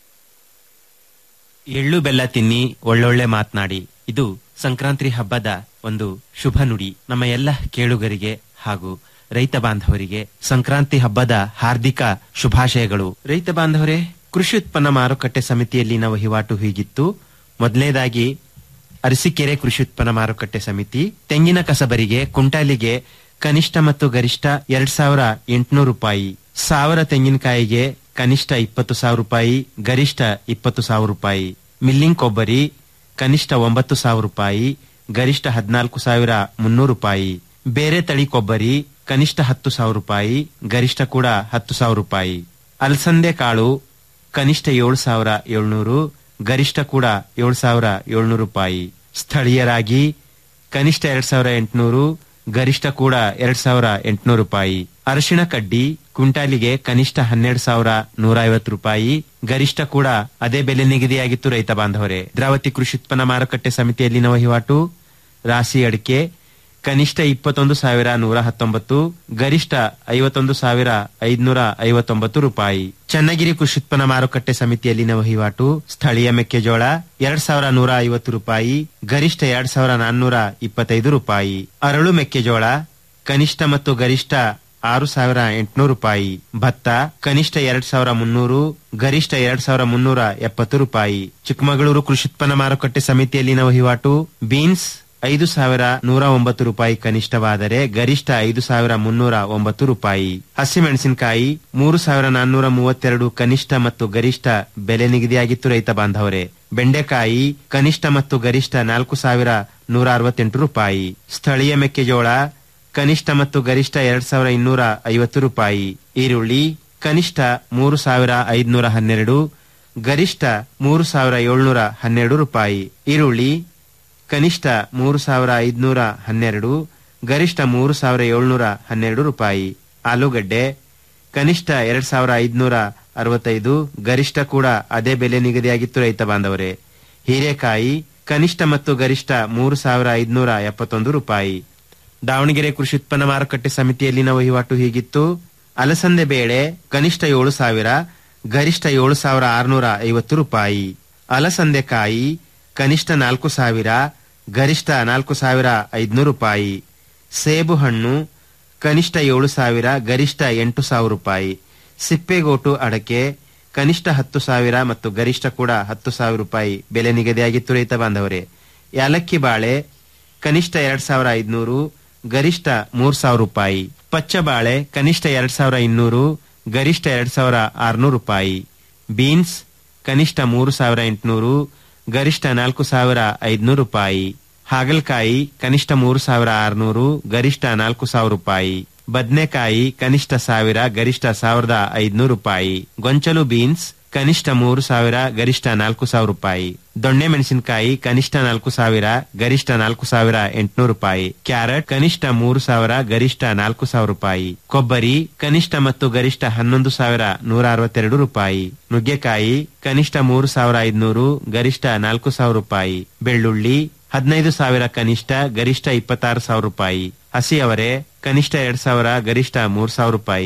ಎಳ್ಳು ಬೆಲ್ಲ ತಿನ್ನಿ ಒಳ್ಳೊಳ್ಳೆ ಮಾತನಾಡಿ ಇದು ಸಂಕ್ರಾಂತಿ ಹಬ್ಬದ ಒಂದು ಶುಭ ನುಡಿ ನಮ್ಮ ಎಲ್ಲ ಕೇಳುಗರಿಗೆ ಹಾಗೂ ರೈತ ಬಾಂಧವರಿಗೆ ಸಂಕ್ರಾಂತಿ ಹಬ್ಬದ ಹಾರ್ದಿಕ ಶುಭಾಶಯಗಳು ರೈತ ಬಾಂಧವರೇ ಕೃಷಿ ಉತ್ಪನ್ನ ಮಾರುಕಟ್ಟೆ ಸಮಿತಿಯಲ್ಲಿನ ವಹಿವಾಟು ಹೀಗಿತ್ತು ಮೊದಲನೇದಾಗಿ ಅರಸೀಕೆರೆ ಕೃಷಿ ಉತ್ಪನ್ನ ಮಾರುಕಟ್ಟೆ ಸಮಿತಿ ತೆಂಗಿನ ಕಸಬರಿಗೆ ಕುಂಟಾಲಿಗೆ ಕನಿಷ್ಠ ಮತ್ತು ಗರಿಷ್ಠ ಎರಡ್ ಸಾವಿರ ಎಂಟುನೂರು ರೂಪಾಯಿ ಸಾವಿರ ತೆಂಗಿನಕಾಯಿಗೆ ಕನಿಷ್ಠ ಇಪ್ಪತ್ತು ಸಾವಿರ ರೂಪಾಯಿ ಗರಿಷ್ಠ ಇಪ್ಪತ್ತು ಸಾವಿರ ರೂಪಾಯಿ ಮಿಲ್ಲಿಂಗ್ ಕೊಬ್ಬರಿ ಕನಿಷ್ಠ ಒಂಬತ್ತು ಸಾವಿರ ರೂಪಾಯಿ ಗರಿಷ್ಠ ಹದಿನಾಲ್ಕು ಸಾವಿರ ಮುನ್ನೂರು ರೂಪಾಯಿ ಬೇರೆ ತಳಿ ಕೊಬ್ಬರಿ ಕನಿಷ್ಠ ಹತ್ತು ಸಾವಿರ ರೂಪಾಯಿ ಗರಿಷ್ಠ ಕೂಡ ಹತ್ತು ಸಾವಿರ ರೂಪಾಯಿ ಅಲಸಂದೆ ಕಾಳು ಕನಿಷ್ಠ ಏಳು ಸಾವಿರ ಏಳ್ನೂರು ಗರಿಷ್ಠ ಕೂಡ ಏಳು ಸಾವಿರ ಏಳ್ನೂರು ರೂಪಾಯಿ ಸ್ಥಳೀಯರಾಗಿ ಕನಿಷ್ಠ ಎರಡ್ ಸಾವಿರ ಎಂಟುನೂರು ಗರಿಷ್ಠ ಕೂಡ ಎರಡ್ ಸಾವಿರ ಎಂಟುನೂರು ರೂಪಾಯಿ ಅರಿಶಿಣ ಕಡ್ಡಿ ಕ್ವಿಂಟಾಲಿಗೆ ಕನಿಷ್ಠ ಹನ್ನೆರಡು ಸಾವಿರ ನೂರ ಐವತ್ತು ರೂಪಾಯಿ ಗರಿಷ್ಠ ಕೂಡ ಅದೇ ಬೆಲೆ ನಿಗದಿಯಾಗಿತ್ತು ರೈತ ಬಾಂಧವರೇ ದ್ರಾವತಿ ಕೃಷಿ ಉತ್ಪನ್ನ ಮಾರುಕಟ್ಟೆ ಸಮಿತಿಯಲ್ಲಿನ ವಹಿವಾಟು ರಾಶಿ ಅಡಿಕೆ ಕನಿಷ್ಠ ಇಪ್ಪತ್ತೊಂದು ಸಾವಿರ ನೂರ ಹತ್ತೊಂಬತ್ತು ಗರಿಷ್ಠ ಐವತ್ತೊಂದು ಸಾವಿರ ಐದ್ನೂರ ಐವತ್ತೊಂಬತ್ತು ರೂಪಾಯಿ ಚನ್ನಗಿರಿ ಕೃಷಿ ಉತ್ಪನ್ನ ಮಾರುಕಟ್ಟೆ ಸಮಿತಿಯಲ್ಲಿನ ವಹಿವಾಟು ಸ್ಥಳೀಯ ಮೆಕ್ಕೆಜೋಳ ಎರಡ್ ಸಾವಿರ ನೂರ ಐವತ್ತು ರೂಪಾಯಿ ಗರಿಷ್ಠ ಎರಡ್ ಸಾವಿರ ನಾನ್ನೂರ ಇಪ್ಪತ್ತೈದು ರೂಪಾಯಿ ಅರಳು ಮೆಕ್ಕೆಜೋಳ ಕನಿಷ್ಠ ಮತ್ತು ಗರಿಷ್ಠ ಆರು ಸಾವಿರ ಎಂಟುನೂರು ರೂಪಾಯಿ ಭತ್ತ ಕನಿಷ್ಠ ಎರಡ್ ಸಾವಿರ ಮುನ್ನೂರು ಗರಿಷ್ಠ ಎರಡ್ ಸಾವಿರ ಮುನ್ನೂರ ಎಪ್ಪತ್ತು ರೂಪಾಯಿ ಚಿಕ್ಕಮಗಳೂರು ಕೃಷಿ ಉತ್ಪನ್ನ ಮಾರುಕಟ್ಟೆ ಸಮಿತಿಯಲ್ಲಿನ ವಹಿವಾಟು ಬೀನ್ಸ್ ಐದು ಸಾವಿರ ನೂರ ಒಂಬತ್ತು ರೂಪಾಯಿ ಕನಿಷ್ಠವಾದರೆ ಗರಿಷ್ಠ ಐದು ಸಾವಿರ ಮುನ್ನೂರ ಒಂಬತ್ತು ರೂಪಾಯಿ ಹಸಿಮೆಣಸಿನಕಾಯಿ ಮೂರು ಸಾವಿರ ನಾನ್ನೂರ ಮೂವತ್ತೆರಡು ಕನಿಷ್ಠ ಮತ್ತು ಗರಿಷ್ಠ ಬೆಲೆ ನಿಗದಿಯಾಗಿತ್ತು ರೈತ ಬಾಂಧವರೇ ಬೆಂಡೆಕಾಯಿ ಕನಿಷ್ಠ ಮತ್ತು ಗರಿಷ್ಠ ನಾಲ್ಕು ಸಾವಿರ ನೂರ ಅರವತ್ತೆಂಟು ರೂಪಾಯಿ ಸ್ಥಳೀಯ ಮೆಕ್ಕೆಜೋಳ ಕನಿಷ್ಠ ಮತ್ತು ಗರಿಷ್ಠ ಎರಡ್ ಸಾವಿರ ಇನ್ನೂರ ಐವತ್ತು ರೂಪಾಯಿ ಈರುಳ್ಳಿ ಕನಿಷ್ಠ ಮೂರು ಸಾವಿರ ಐದುನೂರ ಹನ್ನೆರಡು ಗರಿಷ್ಠ ಮೂರು ಸಾವಿರ ಏಳ್ನೂರ ಹನ್ನೆರಡು ರೂಪಾಯಿ ಈರುಳ್ಳಿ ಕನಿಷ್ಠ ಮೂರು ಸಾವಿರ ಐದುನೂರ ಹನ್ನೆರಡು ಗರಿಷ್ಠ ಮೂರು ಸಾವಿರ ಏಳ್ನೂರ ಹನ್ನೆರಡು ರೂಪಾಯಿ ಆಲೂಗಡ್ಡೆ ಕನಿಷ್ಠ ಎರಡ್ ಸಾವಿರ ಐದುನೂರ ಅರವತ್ತೈದು ಗರಿಷ್ಠ ಕೂಡ ಅದೇ ಬೆಲೆ ನಿಗದಿಯಾಗಿತ್ತು ರೈತ ಬಾಂಧವರೇ ಹೀರೆಕಾಯಿ ಕನಿಷ್ಠ ಮತ್ತು ಗರಿಷ್ಠ ಮೂರು ಸಾವಿರ ಐದುನೂರ ಎಪ್ಪತ್ತೊಂದು ರೂಪಾಯಿ ದಾವಣಗೆರೆ ಕೃಷಿ ಉತ್ಪನ್ನ ಮಾರುಕಟ್ಟೆ ಸಮಿತಿಯಲ್ಲಿನ ವಹಿವಾಟು ಹೀಗಿತ್ತು ಅಲಸಂದೆ ಬೇಳೆ ಕನಿಷ್ಠ ಏಳು ಸಾವಿರ ಗರಿಷ್ಠ ಏಳು ಸಾವಿರ ಆರುನೂರ ಐವತ್ತು ರೂಪಾಯಿ ಅಲಸಂದೆಕಾಯಿ ಕನಿಷ್ಠ ನಾಲ್ಕು ಸಾವಿರ ಗರಿಷ್ಠ ನಾಲ್ಕು ಸಾವಿರ ಐದುನೂರು ರೂಪಾಯಿ ಸೇಬು ಹಣ್ಣು ಕನಿಷ್ಠ ಏಳು ಸಾವಿರ ಗರಿಷ್ಠ ಎಂಟು ಸಾವಿರ ರೂಪಾಯಿ ಸಿಪ್ಪೆಗೋಟು ಅಡಕೆ ಕನಿಷ್ಠ ಹತ್ತು ಸಾವಿರ ಮತ್ತು ಗರಿಷ್ಠ ಕೂಡ ಹತ್ತು ಸಾವಿರ ರೂಪಾಯಿ ಬೆಲೆ ನಿಗದಿಯಾಗಿತ್ತು ರೈತ ಬಾಂಧವರೇ ಯಾಲಕ್ಕಿ ಬಾಳೆ ಕನಿಷ್ಠ ಎರಡ್ ಸಾವಿರ ಐದುನೂರು ಗರಿಷ್ಠ ಮೂರ್ ಸಾವಿರ ರೂಪಾಯಿ ಪಚ್ಚ ಬಾಳೆ ಕನಿಷ್ಠ ಎರಡ್ ಸಾವಿರ ಇನ್ನೂರು ಗರಿಷ್ಠ ಎರಡ್ ಸಾವಿರ ಆರ್ನೂರು ರೂಪಾಯಿ ಬೀನ್ಸ್ ಕನಿಷ್ಠ ಮೂರು ಸಾವಿರ ಎಂಟುನೂರು ಗರಿಷ್ಠ ನಾಲ್ಕು ಸಾವಿರ ಐದುನೂರು ರೂಪಾಯಿ ಹಾಗಲಕಾಯಿ ಕನಿಷ್ಠ ಮೂರು ಸಾವಿರ ಆರುನೂರು ಗರಿಷ್ಠ ನಾಲ್ಕು ಸಾವಿರ ರೂಪಾಯಿ ಬದನೆಕಾಯಿ ಕನಿಷ್ಠ ಸಾವಿರ ಗರಿಷ್ಠ ಸಾವಿರದ ಐದುನೂರು ರೂಪಾಯಿ ಗೊಂಚಲು ಬೀನ್ಸ್ ಕನಿಷ್ಠ ಮೂರು ಸಾವಿರ ಗರಿಷ್ಠ ನಾಲ್ಕು ಸಾವಿರ ರೂಪಾಯಿ ದೊಣ್ಣೆ ಮೆಣಸಿನಕಾಯಿ ಕನಿಷ್ಠ ನಾಲ್ಕು ಸಾವಿರ ಗರಿಷ್ಠ ನಾಲ್ಕು ಸಾವಿರ ಎಂಟುನೂರು ರೂಪಾಯಿ ಕ್ಯಾರೆಟ್ ಕನಿಷ್ಠ ಮೂರು ಸಾವಿರ ಗರಿಷ್ಠ ನಾಲ್ಕು ಸಾವಿರ ರೂಪಾಯಿ ಕೊಬ್ಬರಿ ಕನಿಷ್ಠ ಮತ್ತು ಗರಿಷ್ಠ ಹನ್ನೊಂದು ಸಾವಿರ ನೂರ ಅರವತ್ತೆರಡು ರೂಪಾಯಿ ನುಗ್ಗೆಕಾಯಿ ಕನಿಷ್ಠ ಮೂರು ಸಾವಿರ ಐದುನೂರು ಗರಿಷ್ಠ ನಾಲ್ಕು ಸಾವಿರ ರೂಪಾಯಿ ಬೆಳ್ಳುಳ್ಳಿ ಹದಿನೈದು ಸಾವಿರ ಕನಿಷ್ಠ ಗರಿಷ್ಠ ಇಪ್ಪತ್ತಾರು ಸಾವಿರ ರೂಪಾಯಿ ಹಸಿ ಅವರೆ ಕನಿಷ್ಠ ಎರಡ್ ಸಾವಿರ ಗರಿಷ್ಠ ಮೂರ್ ಸಾವಿರ ರೂಪಾಯಿ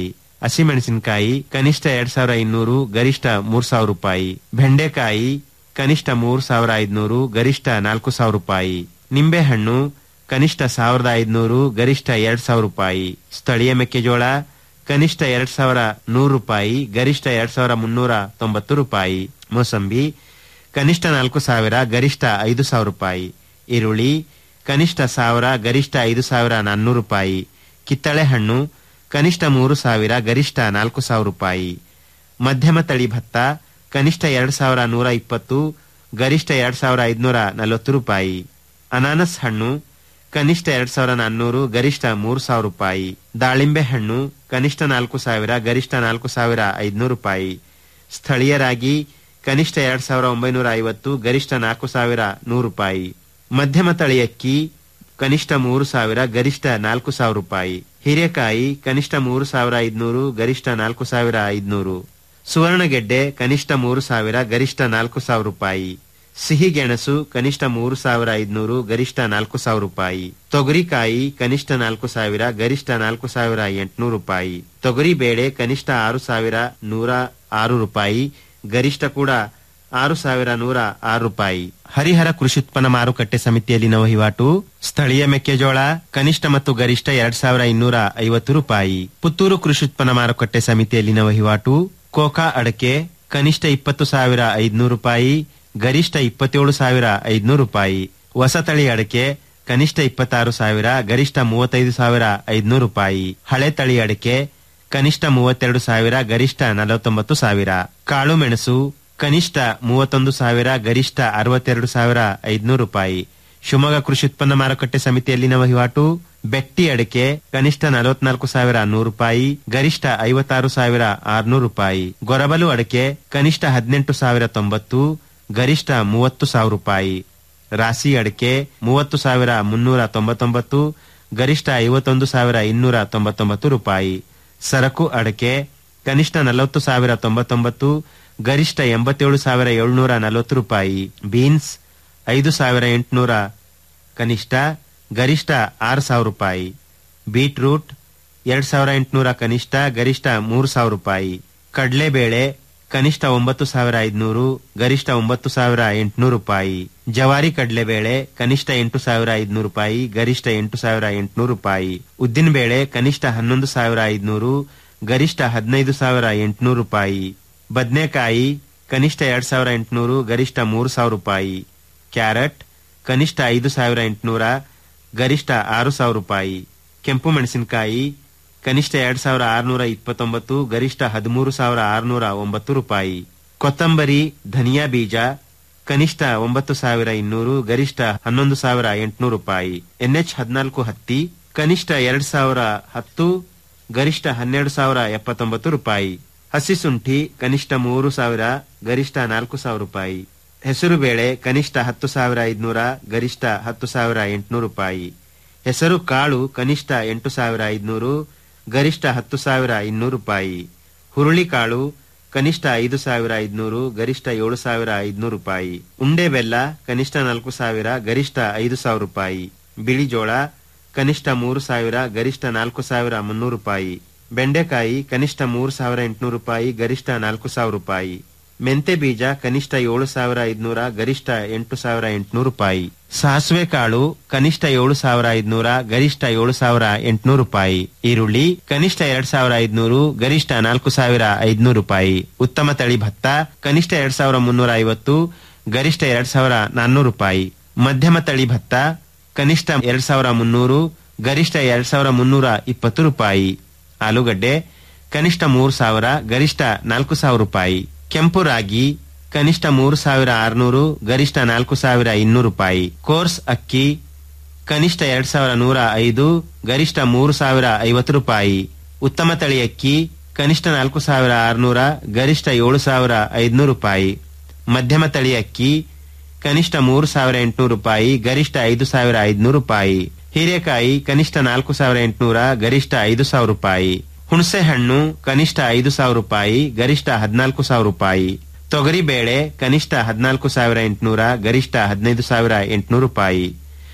ಹಸಿಮೆಣಸಿನಕಾಯಿ ಕನಿಷ್ಠ ಎರಡ್ ಸಾವಿರ ಇನ್ನೂರು ಗರಿಷ್ಠ ಮೂರ್ ಸಾವಿರ ರೂಪಾಯಿ ಬೆಂಡೆಕಾಯಿ ಕನಿಷ್ಠ ಮೂರ್ ಸಾವಿರ ಐದ್ನೂರು ಗರಿಷ್ಠ ನಾಲ್ಕು ಸಾವಿರ ರೂಪಾಯಿ ನಿಂಬೆಹಣ್ಣು ಕನಿಷ್ಠ ಸಾವಿರದ ಐದ್ನೂರು ಗರಿಷ್ಠ ಎರಡ್ ಸಾವಿರ ರೂಪಾಯಿ ಸ್ಥಳೀಯ ಮೆಕ್ಕೆಜೋಳ ಕನಿಷ್ಠ ಎರಡ್ ಸಾವಿರ ನೂರು ರೂಪಾಯಿ ಗರಿಷ್ಠ ಎರಡ್ ಸಾವಿರ ಮುನ್ನೂರ ತೊಂಬತ್ತು ರೂಪಾಯಿ ಮೋಸಂಬಿ ಕನಿಷ್ಠ ನಾಲ್ಕು ಸಾವಿರ ಗರಿಷ್ಠ ಐದು ಸಾವಿರ ರೂಪಾಯಿ ಈರುಳ್ಳಿ ಕನಿಷ್ಠ ಸಾವಿರ ಗರಿಷ್ಠ ಐದು ಸಾವಿರ ನಾನ್ನೂರು ರೂಪಾಯಿ ಕಿತ್ತಳೆ ಹಣ್ಣು ಕನಿಷ್ಠ ಮೂರು ಸಾವಿರ ಗರಿಷ್ಠ ನಾಲ್ಕು ಸಾವಿರ ರೂಪಾಯಿ ಮಧ್ಯಮ ತಳಿ ಭತ್ತ ಕನಿಷ್ಠ ಎರಡ್ ಸಾವಿರ ನೂರ ಇಪ್ಪತ್ತು ಗರಿಷ್ಠ ಎರಡ್ ಸಾವಿರ ಐದುನೂರ ನಲವತ್ತು ರೂಪಾಯಿ ಅನಾನಸ್ ಹಣ್ಣು ಕನಿಷ್ಠ ಎರಡ್ ಸಾವಿರ ನಾನ್ನೂರು ಗರಿಷ್ಠ ಮೂರು ಸಾವಿರ ರೂಪಾಯಿ ದಾಳಿಂಬೆ ಹಣ್ಣು ಕನಿಷ್ಠ ನಾಲ್ಕು ಸಾವಿರ ಗರಿಷ್ಠ ನಾಲ್ಕು ಸಾವಿರ ಐದುನೂರು ರೂಪಾಯಿ ಸ್ಥಳೀಯರಾಗಿ ಕನಿಷ್ಠ ಎರಡ್ ಸಾವಿರ ಒಂಬೈನೂರ ಐವತ್ತು ಗರಿಷ್ಠ ನಾಲ್ಕು ಸಾವಿರ ನೂರು ರೂಪಾಯಿ ಮಧ್ಯಮ ತಳಿ ಅಕ್ಕಿ ಕನಿಷ್ಠ ಮೂರು ಸಾವಿರ ಗರಿಷ್ಠ ನಾಲ್ಕು ಸಾವಿರ ರೂಪಾಯಿ ಹೀರೆಕಾಯಿ ಕನಿಷ್ಠ ಮೂರು ಸಾವಿರ ಐದುನೂರು ಗರಿಷ್ಠ ನಾಲ್ಕು ಸಾವಿರ ಐದುನೂರು ಸುವರ್ಣಗೆಡ್ಡೆ ಕನಿಷ್ಠ ಮೂರು ಸಾವಿರ ಗರಿಷ್ಠ ನಾಲ್ಕು ಸಾವಿರ ರೂಪಾಯಿ ಸಿಹಿಗೆಣಸು ಕನಿಷ್ಠ ಮೂರು ಸಾವಿರ ಐದುನೂರು ಗರಿಷ್ಠ ನಾಲ್ಕು ಸಾವಿರ ರೂಪಾಯಿ ತೊಗರಿಕಾಯಿ ಕನಿಷ್ಠ ನಾಲ್ಕು ಸಾವಿರ ಗರಿಷ್ಠ ನಾಲ್ಕು ಸಾವಿರ ಎಂಟುನೂರು ರೂಪಾಯಿ ತೊಗರಿ ಬೇಳೆ ಕನಿಷ್ಠ ಆರು ಸಾವಿರ ನೂರ ಆರು ರೂಪಾಯಿ ಗರಿಷ್ಠ ಕೂಡ ಆರು ಸಾವಿರ ನೂರ ಆರು ರೂಪಾಯಿ ಹರಿಹರ ಕೃಷಿ ಉತ್ಪನ್ನ ಮಾರುಕಟ್ಟೆ ಸಮಿತಿಯಲ್ಲಿನ ವಹಿವಾಟು ಸ್ಥಳೀಯ ಮೆಕ್ಕೆಜೋಳ ಕನಿಷ್ಠ ಮತ್ತು ಗರಿಷ್ಠ ಎರಡ್ ಸಾವಿರ ಇನ್ನೂರ ಐವತ್ತು ರೂಪಾಯಿ ಪುತ್ತೂರು ಕೃಷಿ ಉತ್ಪನ್ನ ಮಾರುಕಟ್ಟೆ ಸಮಿತಿಯಲ್ಲಿನ ವಹಿವಾಟು ಕೋಕಾ ಅಡಕೆ ಕನಿಷ್ಠ ಇಪ್ಪತ್ತು ಸಾವಿರ ಐದುನೂರು ರೂಪಾಯಿ ಗರಿಷ್ಠ ಇಪ್ಪತ್ತೇಳು ಸಾವಿರ ಐದುನೂರು ರೂಪಾಯಿ ಹೊಸತಳಿ ಅಡಕೆ ಕನಿಷ್ಠ ಇಪ್ಪತ್ತಾರು ಸಾವಿರ ಗರಿಷ್ಠ ಮೂವತ್ತೈದು ಸಾವಿರ ಐದುನೂರು ರೂಪಾಯಿ ಹಳೆ ತಳಿ ಅಡಕೆ ಕನಿಷ್ಠ ಮೂವತ್ತೆರಡು ಸಾವಿರ ಗರಿಷ್ಠ ನಲವತ್ತೊಂಬತ್ತು ಸಾವಿರ ಕಾಳು ಮೆಣಸು ಕನಿಷ್ಠ ಮೂವತ್ತೊಂದು ಸಾವಿರ ಗರಿಷ್ಠ ಅರವತ್ತೆರಡು ಸಾವಿರ ಐದುನೂರು ರೂಪಾಯಿ ಶಿವಮೊಗ್ಗ ಕೃಷಿ ಉತ್ಪನ್ನ ಮಾರುಕಟ್ಟೆ ಸಮಿತಿಯಲ್ಲಿನ ವಹಿವಾಟು ಬೆಟ್ಟಿ ಅಡಿಕೆ ಕನಿಷ್ಠ ನಲವತ್ನಾಲ್ಕು ಸಾವಿರ ನೂರು ರೂಪಾಯಿ ಗರಿಷ್ಠ ಐವತ್ತಾರು ಸಾವಿರ ಆರ್ನೂರು ರೂಪಾಯಿ ಗೊರಬಲು ಅಡಿಕೆ ಕನಿಷ್ಠ ಹದಿನೆಂಟು ಸಾವಿರ ತೊಂಬತ್ತು ಗರಿಷ್ಠ ಮೂವತ್ತು ಸಾವಿರ ರೂಪಾಯಿ ರಾಸಿ ಅಡಿಕೆ ಮೂವತ್ತು ಸಾವಿರ ಮುನ್ನೂರ ತೊಂಬತ್ತೊಂಬತ್ತು ಗರಿಷ್ಠ ಐವತ್ತೊಂದು ಸಾವಿರ ಇನ್ನೂರ ತೊಂಬತ್ತೊಂಬತ್ತು ರೂಪಾಯಿ ಸರಕು ಅಡಕೆ ಕನಿಷ್ಠ ನಲವತ್ತು ಸಾವಿರ ತೊಂಬತ್ತೊಂಬತ್ತು ಗರಿಷ್ಠ ಎಂಬತ್ತೇಳು ಸಾವಿರ ಏಳ್ನೂರ ನಲವತ್ತು ರೂಪಾಯಿ ಬೀನ್ಸ್ ಐದು ಸಾವಿರ ಎಂಟುನೂರ ಕನಿಷ್ಠ ಗರಿಷ್ಠ ಆರು ಸಾವಿರ ರೂಪಾಯಿ ಬೀಟ್ರೂಟ್ ಎರಡ್ ಸಾವಿರ ಎಂಟುನೂರ ಕನಿಷ್ಠ ಗರಿಷ್ಠ ಮೂರು ಸಾವಿರ ರೂಪಾಯಿ ಕಡಲೆಬೇಳೆ ಕನಿಷ್ಠ ಒಂಬತ್ತು ಸಾವಿರ ಐದುನೂರು ಗರಿಷ್ಠ ಒಂಬತ್ತು ಸಾವಿರ ಎಂಟುನೂರು ರೂಪಾಯಿ ಜವಾರಿ ಕಡಲೆಬೇಳೆ ಕನಿಷ್ಠ ಎಂಟು ಸಾವಿರ ಐದುನೂರು ರೂಪಾಯಿ ಗರಿಷ್ಠ ಎಂಟು ಸಾವಿರ ಎಂಟುನೂರು ರೂಪಾಯಿ ಉದ್ದಿನಬೇಳೆ ಕನಿಷ್ಠ ಹನ್ನೊಂದು ಸಾವಿರ ಐದುನೂರು ಗರಿಷ್ಠ ಹದಿನೈದು ಸಾವಿರ ಎಂಟುನೂರು ರೂಪಾಯಿ ಬದನೆಕಾಯಿ ಕನಿಷ್ಠ ಎರಡ್ ಸಾವಿರ ಎಂಟುನೂರು ಗರಿಷ್ಠ ಮೂರು ಸಾವಿರ ರೂಪಾಯಿ ಕ್ಯಾರೆಟ್ ಕನಿಷ್ಠ ಐದು ಸಾವಿರ ಎಂಟುನೂರ ಗರಿಷ್ಠ ಆರು ಸಾವಿರ ರೂಪಾಯಿ ಕೆಂಪು ಮೆಣಸಿನಕಾಯಿ ಕನಿಷ್ಠ ಎರಡ್ ಸಾವಿರ ಆರುನೂರ ಇಪ್ಪತ್ತೊಂಬತ್ತು ಗರಿಷ್ಠ ಹದಿಮೂರು ಸಾವಿರ ಆರುನೂರ ಒಂಬತ್ತು ರೂಪಾಯಿ ಕೊತ್ತಂಬರಿ ಧನಿಯಾ ಬೀಜ ಕನಿಷ್ಠ ಒಂಬತ್ತು ಸಾವಿರ ಇನ್ನೂರು ಗರಿಷ್ಠ ಹನ್ನೊಂದು ಸಾವಿರ ಎಂಟುನೂರು ರೂಪಾಯಿ ಎನ್ಎಚ್ ಹದಿನಾಲ್ಕು ಹತ್ತಿ ಕನಿಷ್ಠ ಎರಡ್ ಸಾವಿರ ಹತ್ತು ಗರಿಷ್ಠ ಹನ್ನೆರಡು ಸಾವಿರ ಎಪ್ಪತ್ತೊಂಬತ್ತು ರೂಪಾಯಿ ಹಸಿ ಶುಂಠಿ ಕನಿಷ್ಠ ಮೂರು ಸಾವಿರ ಗರಿಷ್ಠ ನಾಲ್ಕು ಸಾವಿರ ರೂಪಾಯಿ ಹೆಸರು ಬೇಳೆ ಕನಿಷ್ಠ ಹತ್ತು ಸಾವಿರ ಐದುನೂರ ಗರಿಷ್ಠ ಹತ್ತು ಸಾವಿರ ಎಂಟುನೂರು ರೂಪಾಯಿ ಹೆಸರು ಕಾಳು ಕನಿಷ್ಠ ಎಂಟು ಸಾವಿರ ಐದುನೂರು ಗರಿಷ್ಠ ಹತ್ತು ಸಾವಿರ ಇನ್ನೂರು ರೂಪಾಯಿ ಹುರುಳಿಕಾಳು ಕನಿಷ್ಠ ಐದು ಸಾವಿರ ಐದುನೂರು ಗರಿಷ್ಠ ಏಳು ಸಾವಿರ ಐದುನೂರು ರೂಪಾಯಿ ಉಂಡೆ ಬೆಲ್ಲ ಕನಿಷ್ಠ ನಾಲ್ಕು ಸಾವಿರ ಗರಿಷ್ಠ ಐದು ಸಾವಿರ ರೂಪಾಯಿ ಬಿಳಿ ಜೋಳ ಕನಿಷ್ಠ ಮೂರು ಸಾವಿರ ಗರಿಷ್ಠ ನಾಲ್ಕು ಸಾವಿರ ಮುನ್ನೂರು ರೂಪಾಯಿ ಬೆಂಡೆಕಾಯಿ ಕನಿಷ್ಠ ಮೂರು ಸಾವಿರ ಎಂಟುನೂರು ರೂಪಾಯಿ ಗರಿಷ್ಠ ನಾಲ್ಕು ಸಾವಿರ ರೂಪಾಯಿ ಮೆಂತೆ ಬೀಜ ಕನಿಷ್ಠ ಏಳು ಸಾವಿರ ಐದುನೂರ ಗರಿಷ್ಠ ಎಂಟು ಸಾವಿರ ಎಂಟುನೂರು ರೂಪಾಯಿ ಸಾಸಿವೆ ಕಾಳು ಕನಿಷ್ಠ ಏಳು ಸಾವಿರ ಐದುನೂರ ಗರಿಷ್ಠ ಏಳು ಸಾವಿರ ಎಂಟುನೂರು ರೂಪಾಯಿ ಈರುಳ್ಳಿ ಕನಿಷ್ಠ ಎರಡ್ ಸಾವಿರ ಐದುನೂರು ಗರಿಷ್ಠ ನಾಲ್ಕು ಸಾವಿರ ಐದುನೂರು ರೂಪಾಯಿ ಉತ್ತಮ ತಳಿ ಭತ್ತ ಕನಿಷ್ಠ ಎರಡ್ ಸಾವಿರ ಮುನ್ನೂರ ಐವತ್ತು ಗರಿಷ್ಠ ಎರಡ್ ಸಾವಿರ ನಾನ್ನೂರು ರೂಪಾಯಿ ಮಧ್ಯಮ ತಳಿ ಭತ್ತ ಕನಿಷ್ಠ ಎರಡ್ ಸಾವಿರ ಮುನ್ನೂರು ಗರಿಷ್ಠ ಎರಡ್ ಸಾವಿರ ಮುನ್ನೂರ ಇಪ್ಪತ್ತು ರೂಪಾಯಿ ಆಲೂಗಡ್ಡೆ ಕನಿಷ್ಠ ಮೂರು ಸಾವಿರ ಗರಿಷ್ಠ ನಾಲ್ಕು ಸಾವಿರ ರೂಪಾಯಿ ಕೆಂಪು ರಾಗಿ ಕನಿಷ್ಠ ಮೂರು ಸಾವಿರ ಆರುನೂರು ಗರಿಷ್ಠ ನಾಲ್ಕು ಸಾವಿರ ಇನ್ನೂರು ರೂಪಾಯಿ ಕೋರ್ಸ್ ಅಕ್ಕಿ ಕನಿಷ್ಠ ಎರಡ್ ಸಾವಿರ ನೂರ ಐದು ಗರಿಷ್ಠ ಮೂರು ಸಾವಿರ ಐವತ್ತು ರೂಪಾಯಿ ಉತ್ತಮ ತಳಿ ಅಕ್ಕಿ ಕನಿಷ್ಠ ನಾಲ್ಕು ಸಾವಿರ ಆರುನೂರ ಗರಿಷ್ಠ ಏಳು ಸಾವಿರ ಐದುನೂರು ರೂಪಾಯಿ ಮಧ್ಯಮ ತಳಿ ಅಕ್ಕಿ ಕನಿಷ್ಠ ಮೂರು ಸಾವಿರ ಎಂಟುನೂರು ರೂಪಾಯಿ ಗರಿಷ್ಠ ಐದು ಸಾವಿರ ಐದುನೂರು ರೂಪಾಯಿ ಹೀರೆಕಾಯಿ ಕನಿಷ್ಠ ನಾಲ್ಕು ಸಾವಿರ ಎಂಟುನೂರ ಗರಿಷ್ಠ ಐದು ಸಾವಿರ ರೂಪಾಯಿ ಹುಣಸೆ ಹಣ್ಣು ಕನಿಷ್ಠ ಐದು ಸಾವಿರ ರೂಪಾಯಿ ಗರಿಷ್ಠ ಹದಿನಾಲ್ಕು ಸಾವಿರ ರೂಪಾಯಿ ತೊಗರಿ ಬೇಳೆ ಕನಿಷ್ಠ ಹದಿನಾಲ್ಕು ಸಾವಿರ ಎಂಟುನೂರ ಗರಿಷ್ಠ ಹದಿನೈದು ಸಾವಿರ ಎಂಟುನೂರು ರೂಪಾಯಿ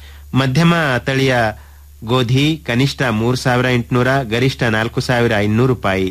ಮಧ್ಯಮ ತಳಿಯ ಗೋಧಿ ಕನಿಷ್ಠ ಮೂರು ಸಾವಿರ ಎಂಟುನೂರ ಗರಿಷ್ಠ ನಾಲ್ಕು ಸಾವಿರ ಇನ್ನೂರು ರೂಪಾಯಿ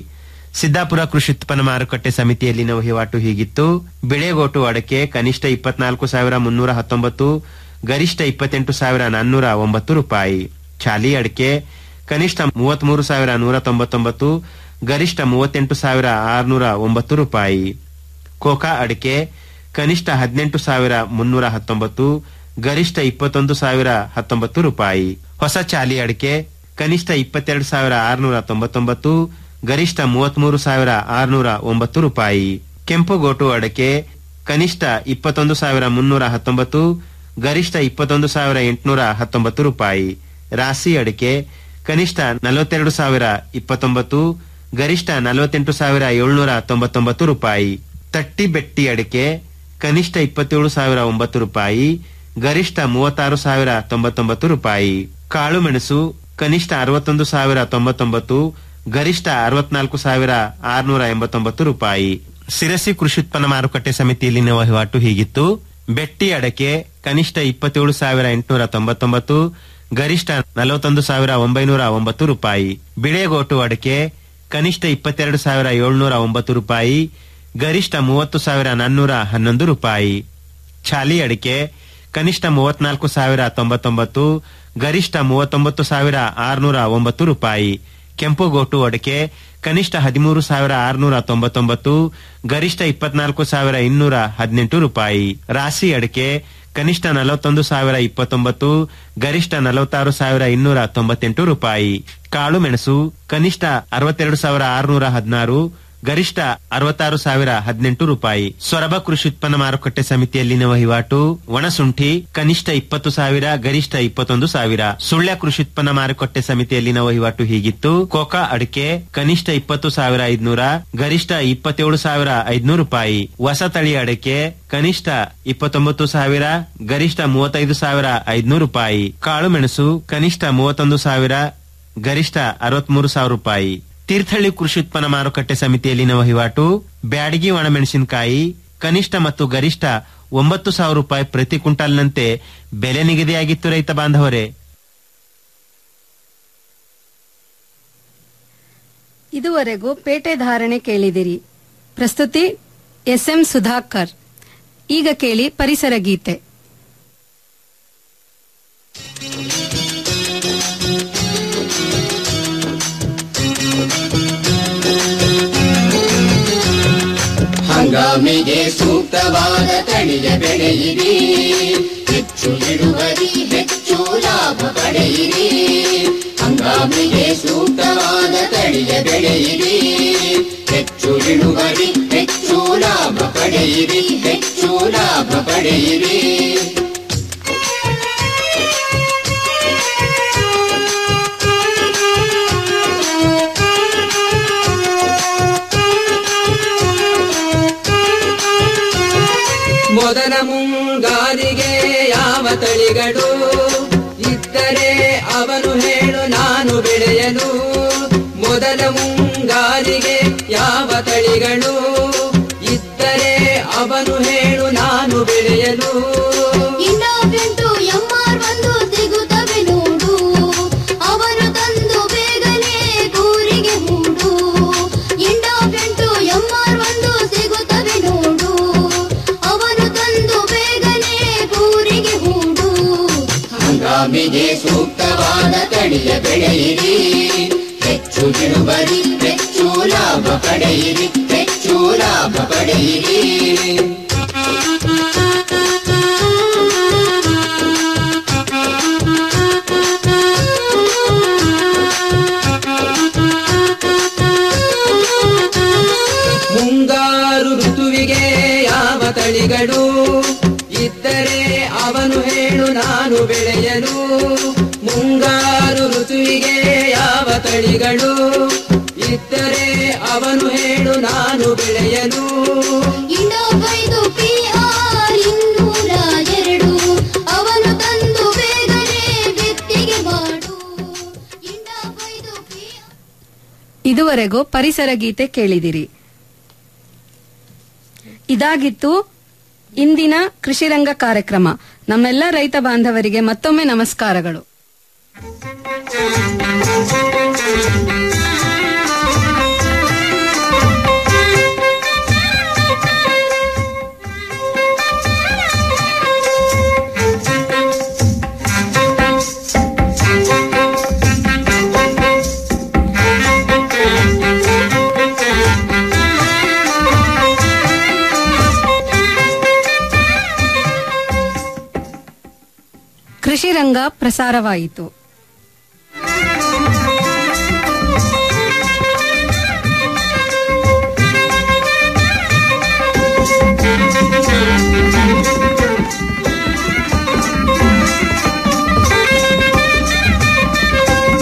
ಸಿದ್ದಾಪುರ ಕೃಷಿ ಉತ್ಪನ್ನ ಮಾರುಕಟ್ಟೆ ಸಮಿತಿಯಲ್ಲಿನ ವಹಿವಾಟು ಹೀಗಿತ್ತು ಬೆಳೆಗೋಟು ಅಡಕೆ ಕನಿಷ್ಠ ಇಪ್ಪತ್ನಾಲ್ಕು ಸಾವಿರ ಮುನ್ನೂರ ಹತ್ತೊಂಬತ್ತು ಗರಿಷ್ಠ ಇಪ್ಪತ್ತೆಂಟು ಸಾವಿರ ನಾನ್ನೂರ ಒಂಬತ್ತು ರೂಪಾಯಿ ಚಾಲಿ ಅಡಕೆ ಕನಿಷ್ಠ ಮೂವತ್ಮೂರು ಸಾವಿರ ನೂರ ತೊಂಬತ್ತೊಂಬತ್ತು ಗರಿಷ್ಠ ಮೂವತ್ತೆಂಟು ಸಾವಿರ ಆರುನೂರ ಒಂಬತ್ತು ರೂಪಾಯಿ ಕೋಕಾ ಅಡಿಕೆ ಕನಿಷ್ಠ ಹದಿನೆಂಟು ಸಾವಿರ ಮುನ್ನೂರ ಹತ್ತೊಂಬತ್ತು ಗರಿಷ್ಠ ಇಪ್ಪತ್ತೊಂದು ಸಾವಿರ ಹತ್ತೊಂಬತ್ತು ರೂಪಾಯಿ ಹೊಸ ಚಾಲಿ ಅಡಿಕೆ ಕನಿಷ್ಠ ಇಪ್ಪತ್ತೆರಡು ಸಾವಿರ ಆರುನೂರ ತೊಂಬತ್ತೊಂಬತ್ತು ಗರಿಷ್ಠ ಮೂವತ್ಮೂರು ಸಾವಿರ ಆರುನೂರ ಒಂಬತ್ತು ರೂಪಾಯಿ ಕೆಂಪು ಗೋಟು ಅಡಕೆ ಕನಿಷ್ಠ ಇಪ್ಪತ್ತೊಂದು ಸಾವಿರ ಮುನ್ನೂರ ಹತ್ತೊಂಬತ್ತು ಗರಿಷ್ಠ ಇಪ್ಪತ್ತೊಂದು ಸಾವಿರ ಎಂಟುನೂರ ಹತ್ತೊಂಬತ್ತು ರೂಪಾಯಿ ರಾಸಿ ಅಡಿಕೆ ಕನಿಷ್ಠ ನಲವತ್ತೆರಡು ಸಾವಿರ ಇಪ್ಪತ್ತೊಂಬತ್ತು ಗರಿಷ್ಠ ನಲವತ್ತೆಂಟು ಸಾವಿರ ಏಳ್ನೂರ ತೊಂಬತ್ತೊಂಬತ್ತು ರೂಪಾಯಿ ತಟ್ಟಿ ಬೆಟ್ಟಿ ಅಡಿಕೆ ಕನಿಷ್ಠ ಇಪ್ಪತ್ತೇಳು ಸಾವಿರ ಒಂಬತ್ತು ರೂಪಾಯಿ ಗರಿಷ್ಠ ಮೂವತ್ತಾರು ಸಾವಿರ ತೊಂಬತ್ತೊಂಬತ್ತು ರೂಪಾಯಿ ಕಾಳು ಮೆಣಸು ಕನಿಷ್ಠ ಅರವತ್ತೊಂದು ಸಾವಿರ ತೊಂಬತ್ತೊಂಬತ್ತು ಗರಿಷ್ಠ ಅರವತ್ನಾಲ್ಕು ಸಾವಿರ ಆರುನೂರ ಎಂಬತ್ತೊಂಬತ್ತು ರೂಪಾಯಿ ಸಿರಸಿ ಕೃಷಿ ಉತ್ಪನ್ನ ಮಾರುಕಟ್ಟೆ ಸಮಿತಿಯಲ್ಲಿನ ವಹಿವಾಟು ಹೀಗಿತ್ತು ಬೆಟ್ಟಿ ಅಡಕೆ ಕನಿಷ್ಠ ಇಪ್ಪತ್ತೇಳು ಸಾವಿರ ಎಂಟುನೂರ ತೊಂಬತ್ತೊಂಬತ್ತು ಗರಿಷ್ಠ ನಲವತ್ತೊಂದು ಸಾವಿರ ಒಂಬೈನೂರ ಒಂಬತ್ತು ರೂಪಾಯಿ ಬಿಳೆಗೋಟು ಅಡಕೆ ಕನಿಷ್ಠ ಇಪ್ಪತ್ತೆರಡು ಸಾವಿರ ಏಳ್ನೂರ ಒಂಬತ್ತು ರೂಪಾಯಿ ಗರಿಷ್ಠ ಮೂವತ್ತು ಸಾವಿರ ನಾನ್ನೂರ ಹನ್ನೊಂದು ರೂಪಾಯಿ ಛಾಲಿ ಅಡಿಕೆ ಕನಿಷ್ಠ ಮೂವತ್ನಾಲ್ಕು ಸಾವಿರ ತೊಂಬತ್ತೊಂಬತ್ತು ಗರಿಷ್ಠ ಮೂವತ್ತೊಂಬತ್ತು ಸಾವಿರ ಆರುನೂರ ಒಂಬತ್ತು ರೂಪಾಯಿ ಕೆಂಪು ಗೋಟು ಅಡಿಕೆ ಕನಿಷ್ಠ ಹದಿಮೂರು ಸಾವಿರ ಆರುನೂರ ತೊಂಬತ್ತೊಂಬತ್ತು ಗರಿಷ್ಠ ಇಪ್ಪತ್ನಾಲ್ಕು ಸಾವಿರ ಇನ್ನೂರ ಹದಿನೆಂಟು ರೂಪಾಯಿ ರಾಶಿ ಅಡಿಕೆ ಕನಿಷ್ಠ ನಲವತ್ತೊಂದು ಸಾವಿರ ಇಪ್ಪತ್ತೊಂಬತ್ತು ಗರಿಷ್ಠ ನಲವತ್ತಾರು ಸಾವಿರ ಇನ್ನೂರ ತೊಂಬತ್ತೆಂಟು ರೂಪಾಯಿ ಕಾಳು ಮೆಣಸು ಕನಿಷ್ಠ ಅರವತ್ತೆರಡು ಸಾವಿರ ಆರುನೂರ ಹದಿನಾರು ಗರಿಷ್ಠ ಅರವತ್ತಾರು ಸಾವಿರ ಹದಿನೆಂಟು ರೂಪಾಯಿ ಸೊರಬ ಕೃಷಿ ಉತ್ಪನ್ನ ಮಾರುಕಟ್ಟೆ ಸಮಿತಿಯಲ್ಲಿನ ವಹಿವಾಟು ಒಣಸುಂಠಿ ಕನಿಷ್ಠ ಇಪ್ಪತ್ತು ಸಾವಿರ ಗರಿಷ್ಠ ಇಪ್ಪತ್ತೊಂದು ಸಾವಿರ ಸುಳ್ಯ ಕೃಷಿ ಉತ್ಪನ್ನ ಮಾರುಕಟ್ಟೆ ಸಮಿತಿಯಲ್ಲಿನ ವಹಿವಾಟು ಹೀಗಿತ್ತು ಕೋಕಾ ಅಡಿಕೆ ಕನಿಷ್ಠ ಇಪ್ಪತ್ತು ಸಾವಿರ ಐದ್ನೂರ ಗರಿಷ್ಠ ಇಪ್ಪತ್ತೇಳು ಸಾವಿರ ಐದ್ನೂರು ರೂಪಾಯಿ ಹೊಸ ತಳಿ ಅಡಿಕೆ ಕನಿಷ್ಠ ಇಪ್ಪತ್ತೊಂಬತ್ತು ಸಾವಿರ ಗರಿಷ್ಠ ಮೂವತ್ತೈದು ಸಾವಿರ ಐದ್ನೂರು ರೂಪಾಯಿ ಕಾಳು ಮೆಣಸು ಕನಿಷ್ಠ ಮೂವತ್ತೊಂದು ಸಾವಿರ ಗರಿಷ್ಠ ಅರವತ್ಮೂರು ಸಾವಿರ ರೂಪಾಯಿ ತೀರ್ಥಹಳ್ಳಿ ಕೃಷಿ ಉತ್ಪನ್ನ ಮಾರುಕಟ್ಟೆ ಸಮಿತಿಯಲ್ಲಿನ ವಹಿವಾಟು ಬ್ಯಾಡಗಿ ಒಣಮೆಣಸಿನಕಾಯಿ ಕನಿಷ್ಠ ಮತ್ತು ಗರಿಷ್ಠ ಒಂಬತ್ತು ಸಾವಿರ ರೂಪಾಯಿ ಪ್ರತಿ ಕ್ವಿಂಟಾಲ್ನಂತೆ ಬೆಲೆ ನಿಗದಿಯಾಗಿತ್ತು ರೈತ ಬಾಂಧವರೇ ಇದುವರೆಗೂ ಪೇಟೆ ಧಾರಣೆ ಕೇಳಿದಿರಿ ಪ್ರಸ್ತುತಿ ಎಸ್ಎಂ ಸುಧಾಕರ್ ಈಗ ಕೇಳಿ ಪರಿಸರ ಗೀತೆ ಹಂಗಾಮಿಗೆ ಸೂಕ್ತವಾದ ತಳಿಯ ಬೆಳೆಯಿರಿ ಹೆಚ್ಚು ಇಳುವರಿ ಹೆಚ್ಚು ಲಾಭ ಪಡೆಯಿರಿ ಹಂಗಾಮಿಗೆ ಸೂಕ್ತವಾದ ತಳಿಯ ಬೆಳೆಯಿರಿ ಹೆಚ್ಚು ಇಳುವರಿ ಹೆಚ್ಚು ಲಾಭ ಪಡೆಯಿರಿ ಹೆಚ್ಚು ಲಾಭ ಪಡೆಯಿರಿ ಮೊದಲ ಮುಂಗಾರಿಗೆ ಯಾವ ತಳಿಗಳು ಇದ್ದರೆ ಅವನು ಹೇಳು ನಾನು ಬೆಳೆಯಲು ಮೊದಲ ಮುಂಗಾರಿಗೆ ಯಾವ ತಳಿಗಳು ಇದ್ದರೆ ಅವನು ಹೇಳು ನಾನು ಬೆಳೆಯಲು ಇನ್ನೊಬ್ಬೆಂಟು ಎಂಆರ್ ಒಂದು ಸಿಗುತ್ತವೆ ನೋಡು ಅವನು ತಂದು ಬೇಗನೆ ಕೂರಿಗೆ ಹೂಡು ಇನ್ನೊಬ್ಬೆಂಟು ಎಂಆರ್ ಒಂದು ಸಿಗುತ್ತವೆ ನೋಡು ಅವನು ತಂದು ಬೇಗನೆ ಕೂರಿಗೆ ಹೂಡು ಹಂಗಾಮಿಗೆ ಸೂಕ್ತವಾದ ತಳಿಯ ಬೆಳೆಯಿರಿ ಹೆಚ್ಚು ಇಳುವರಿ ಹೆಚ್ಚು ಲಾಭ ಪಡೆಯಿರಿ ಹೆಚ್ಚು ಲಾಭ ಪಡೆಯಿರಿ ಮುಂಗಾರು ಋತುವಿಗೆ ಯಾವ ತಳಿಗಳು ಇದ್ದರೆ ಅವನು ಹೇಳು ನಾನು ಬೆಳೆಯಲು ಮುಂಗಾರು ಋತುವಿಗೆ ಯಾವ ತಳಿಗಳು ಇದ್ದರೆ ಅವನು ಹೇಳು ನಾನು ಬೆಳೆಯಲು ಇನ್ನೊಬ್ಬೈದು ಪಿಆರ್ ಇನ್ನೂರ ಎರಡು ಅವನು ತಂದು ಬೇಗನೆ ಬಿತ್ತಿಗೆ ಮಾಡು ಇದುವರೆಗೂ ಪರಿಸರ ಗೀತೆ ಕೇಳಿದಿರಿ ಇದಾಗಿತ್ತು ಇಂದಿನ ಕೃಷಿರಂಗ ಕಾರ್ಯಕ್ರಮ ನಮ್ಮೆಲ್ಲ ರೈತ ಬಾಂಧವರಿಗೆ ಮತ್ತೊಮ್ಮೆ ನಮಸ್ಕಾರಗಳು ಕೃಷಿ ರಂಗ ಪ್ರಸಾರವಾಯಿತು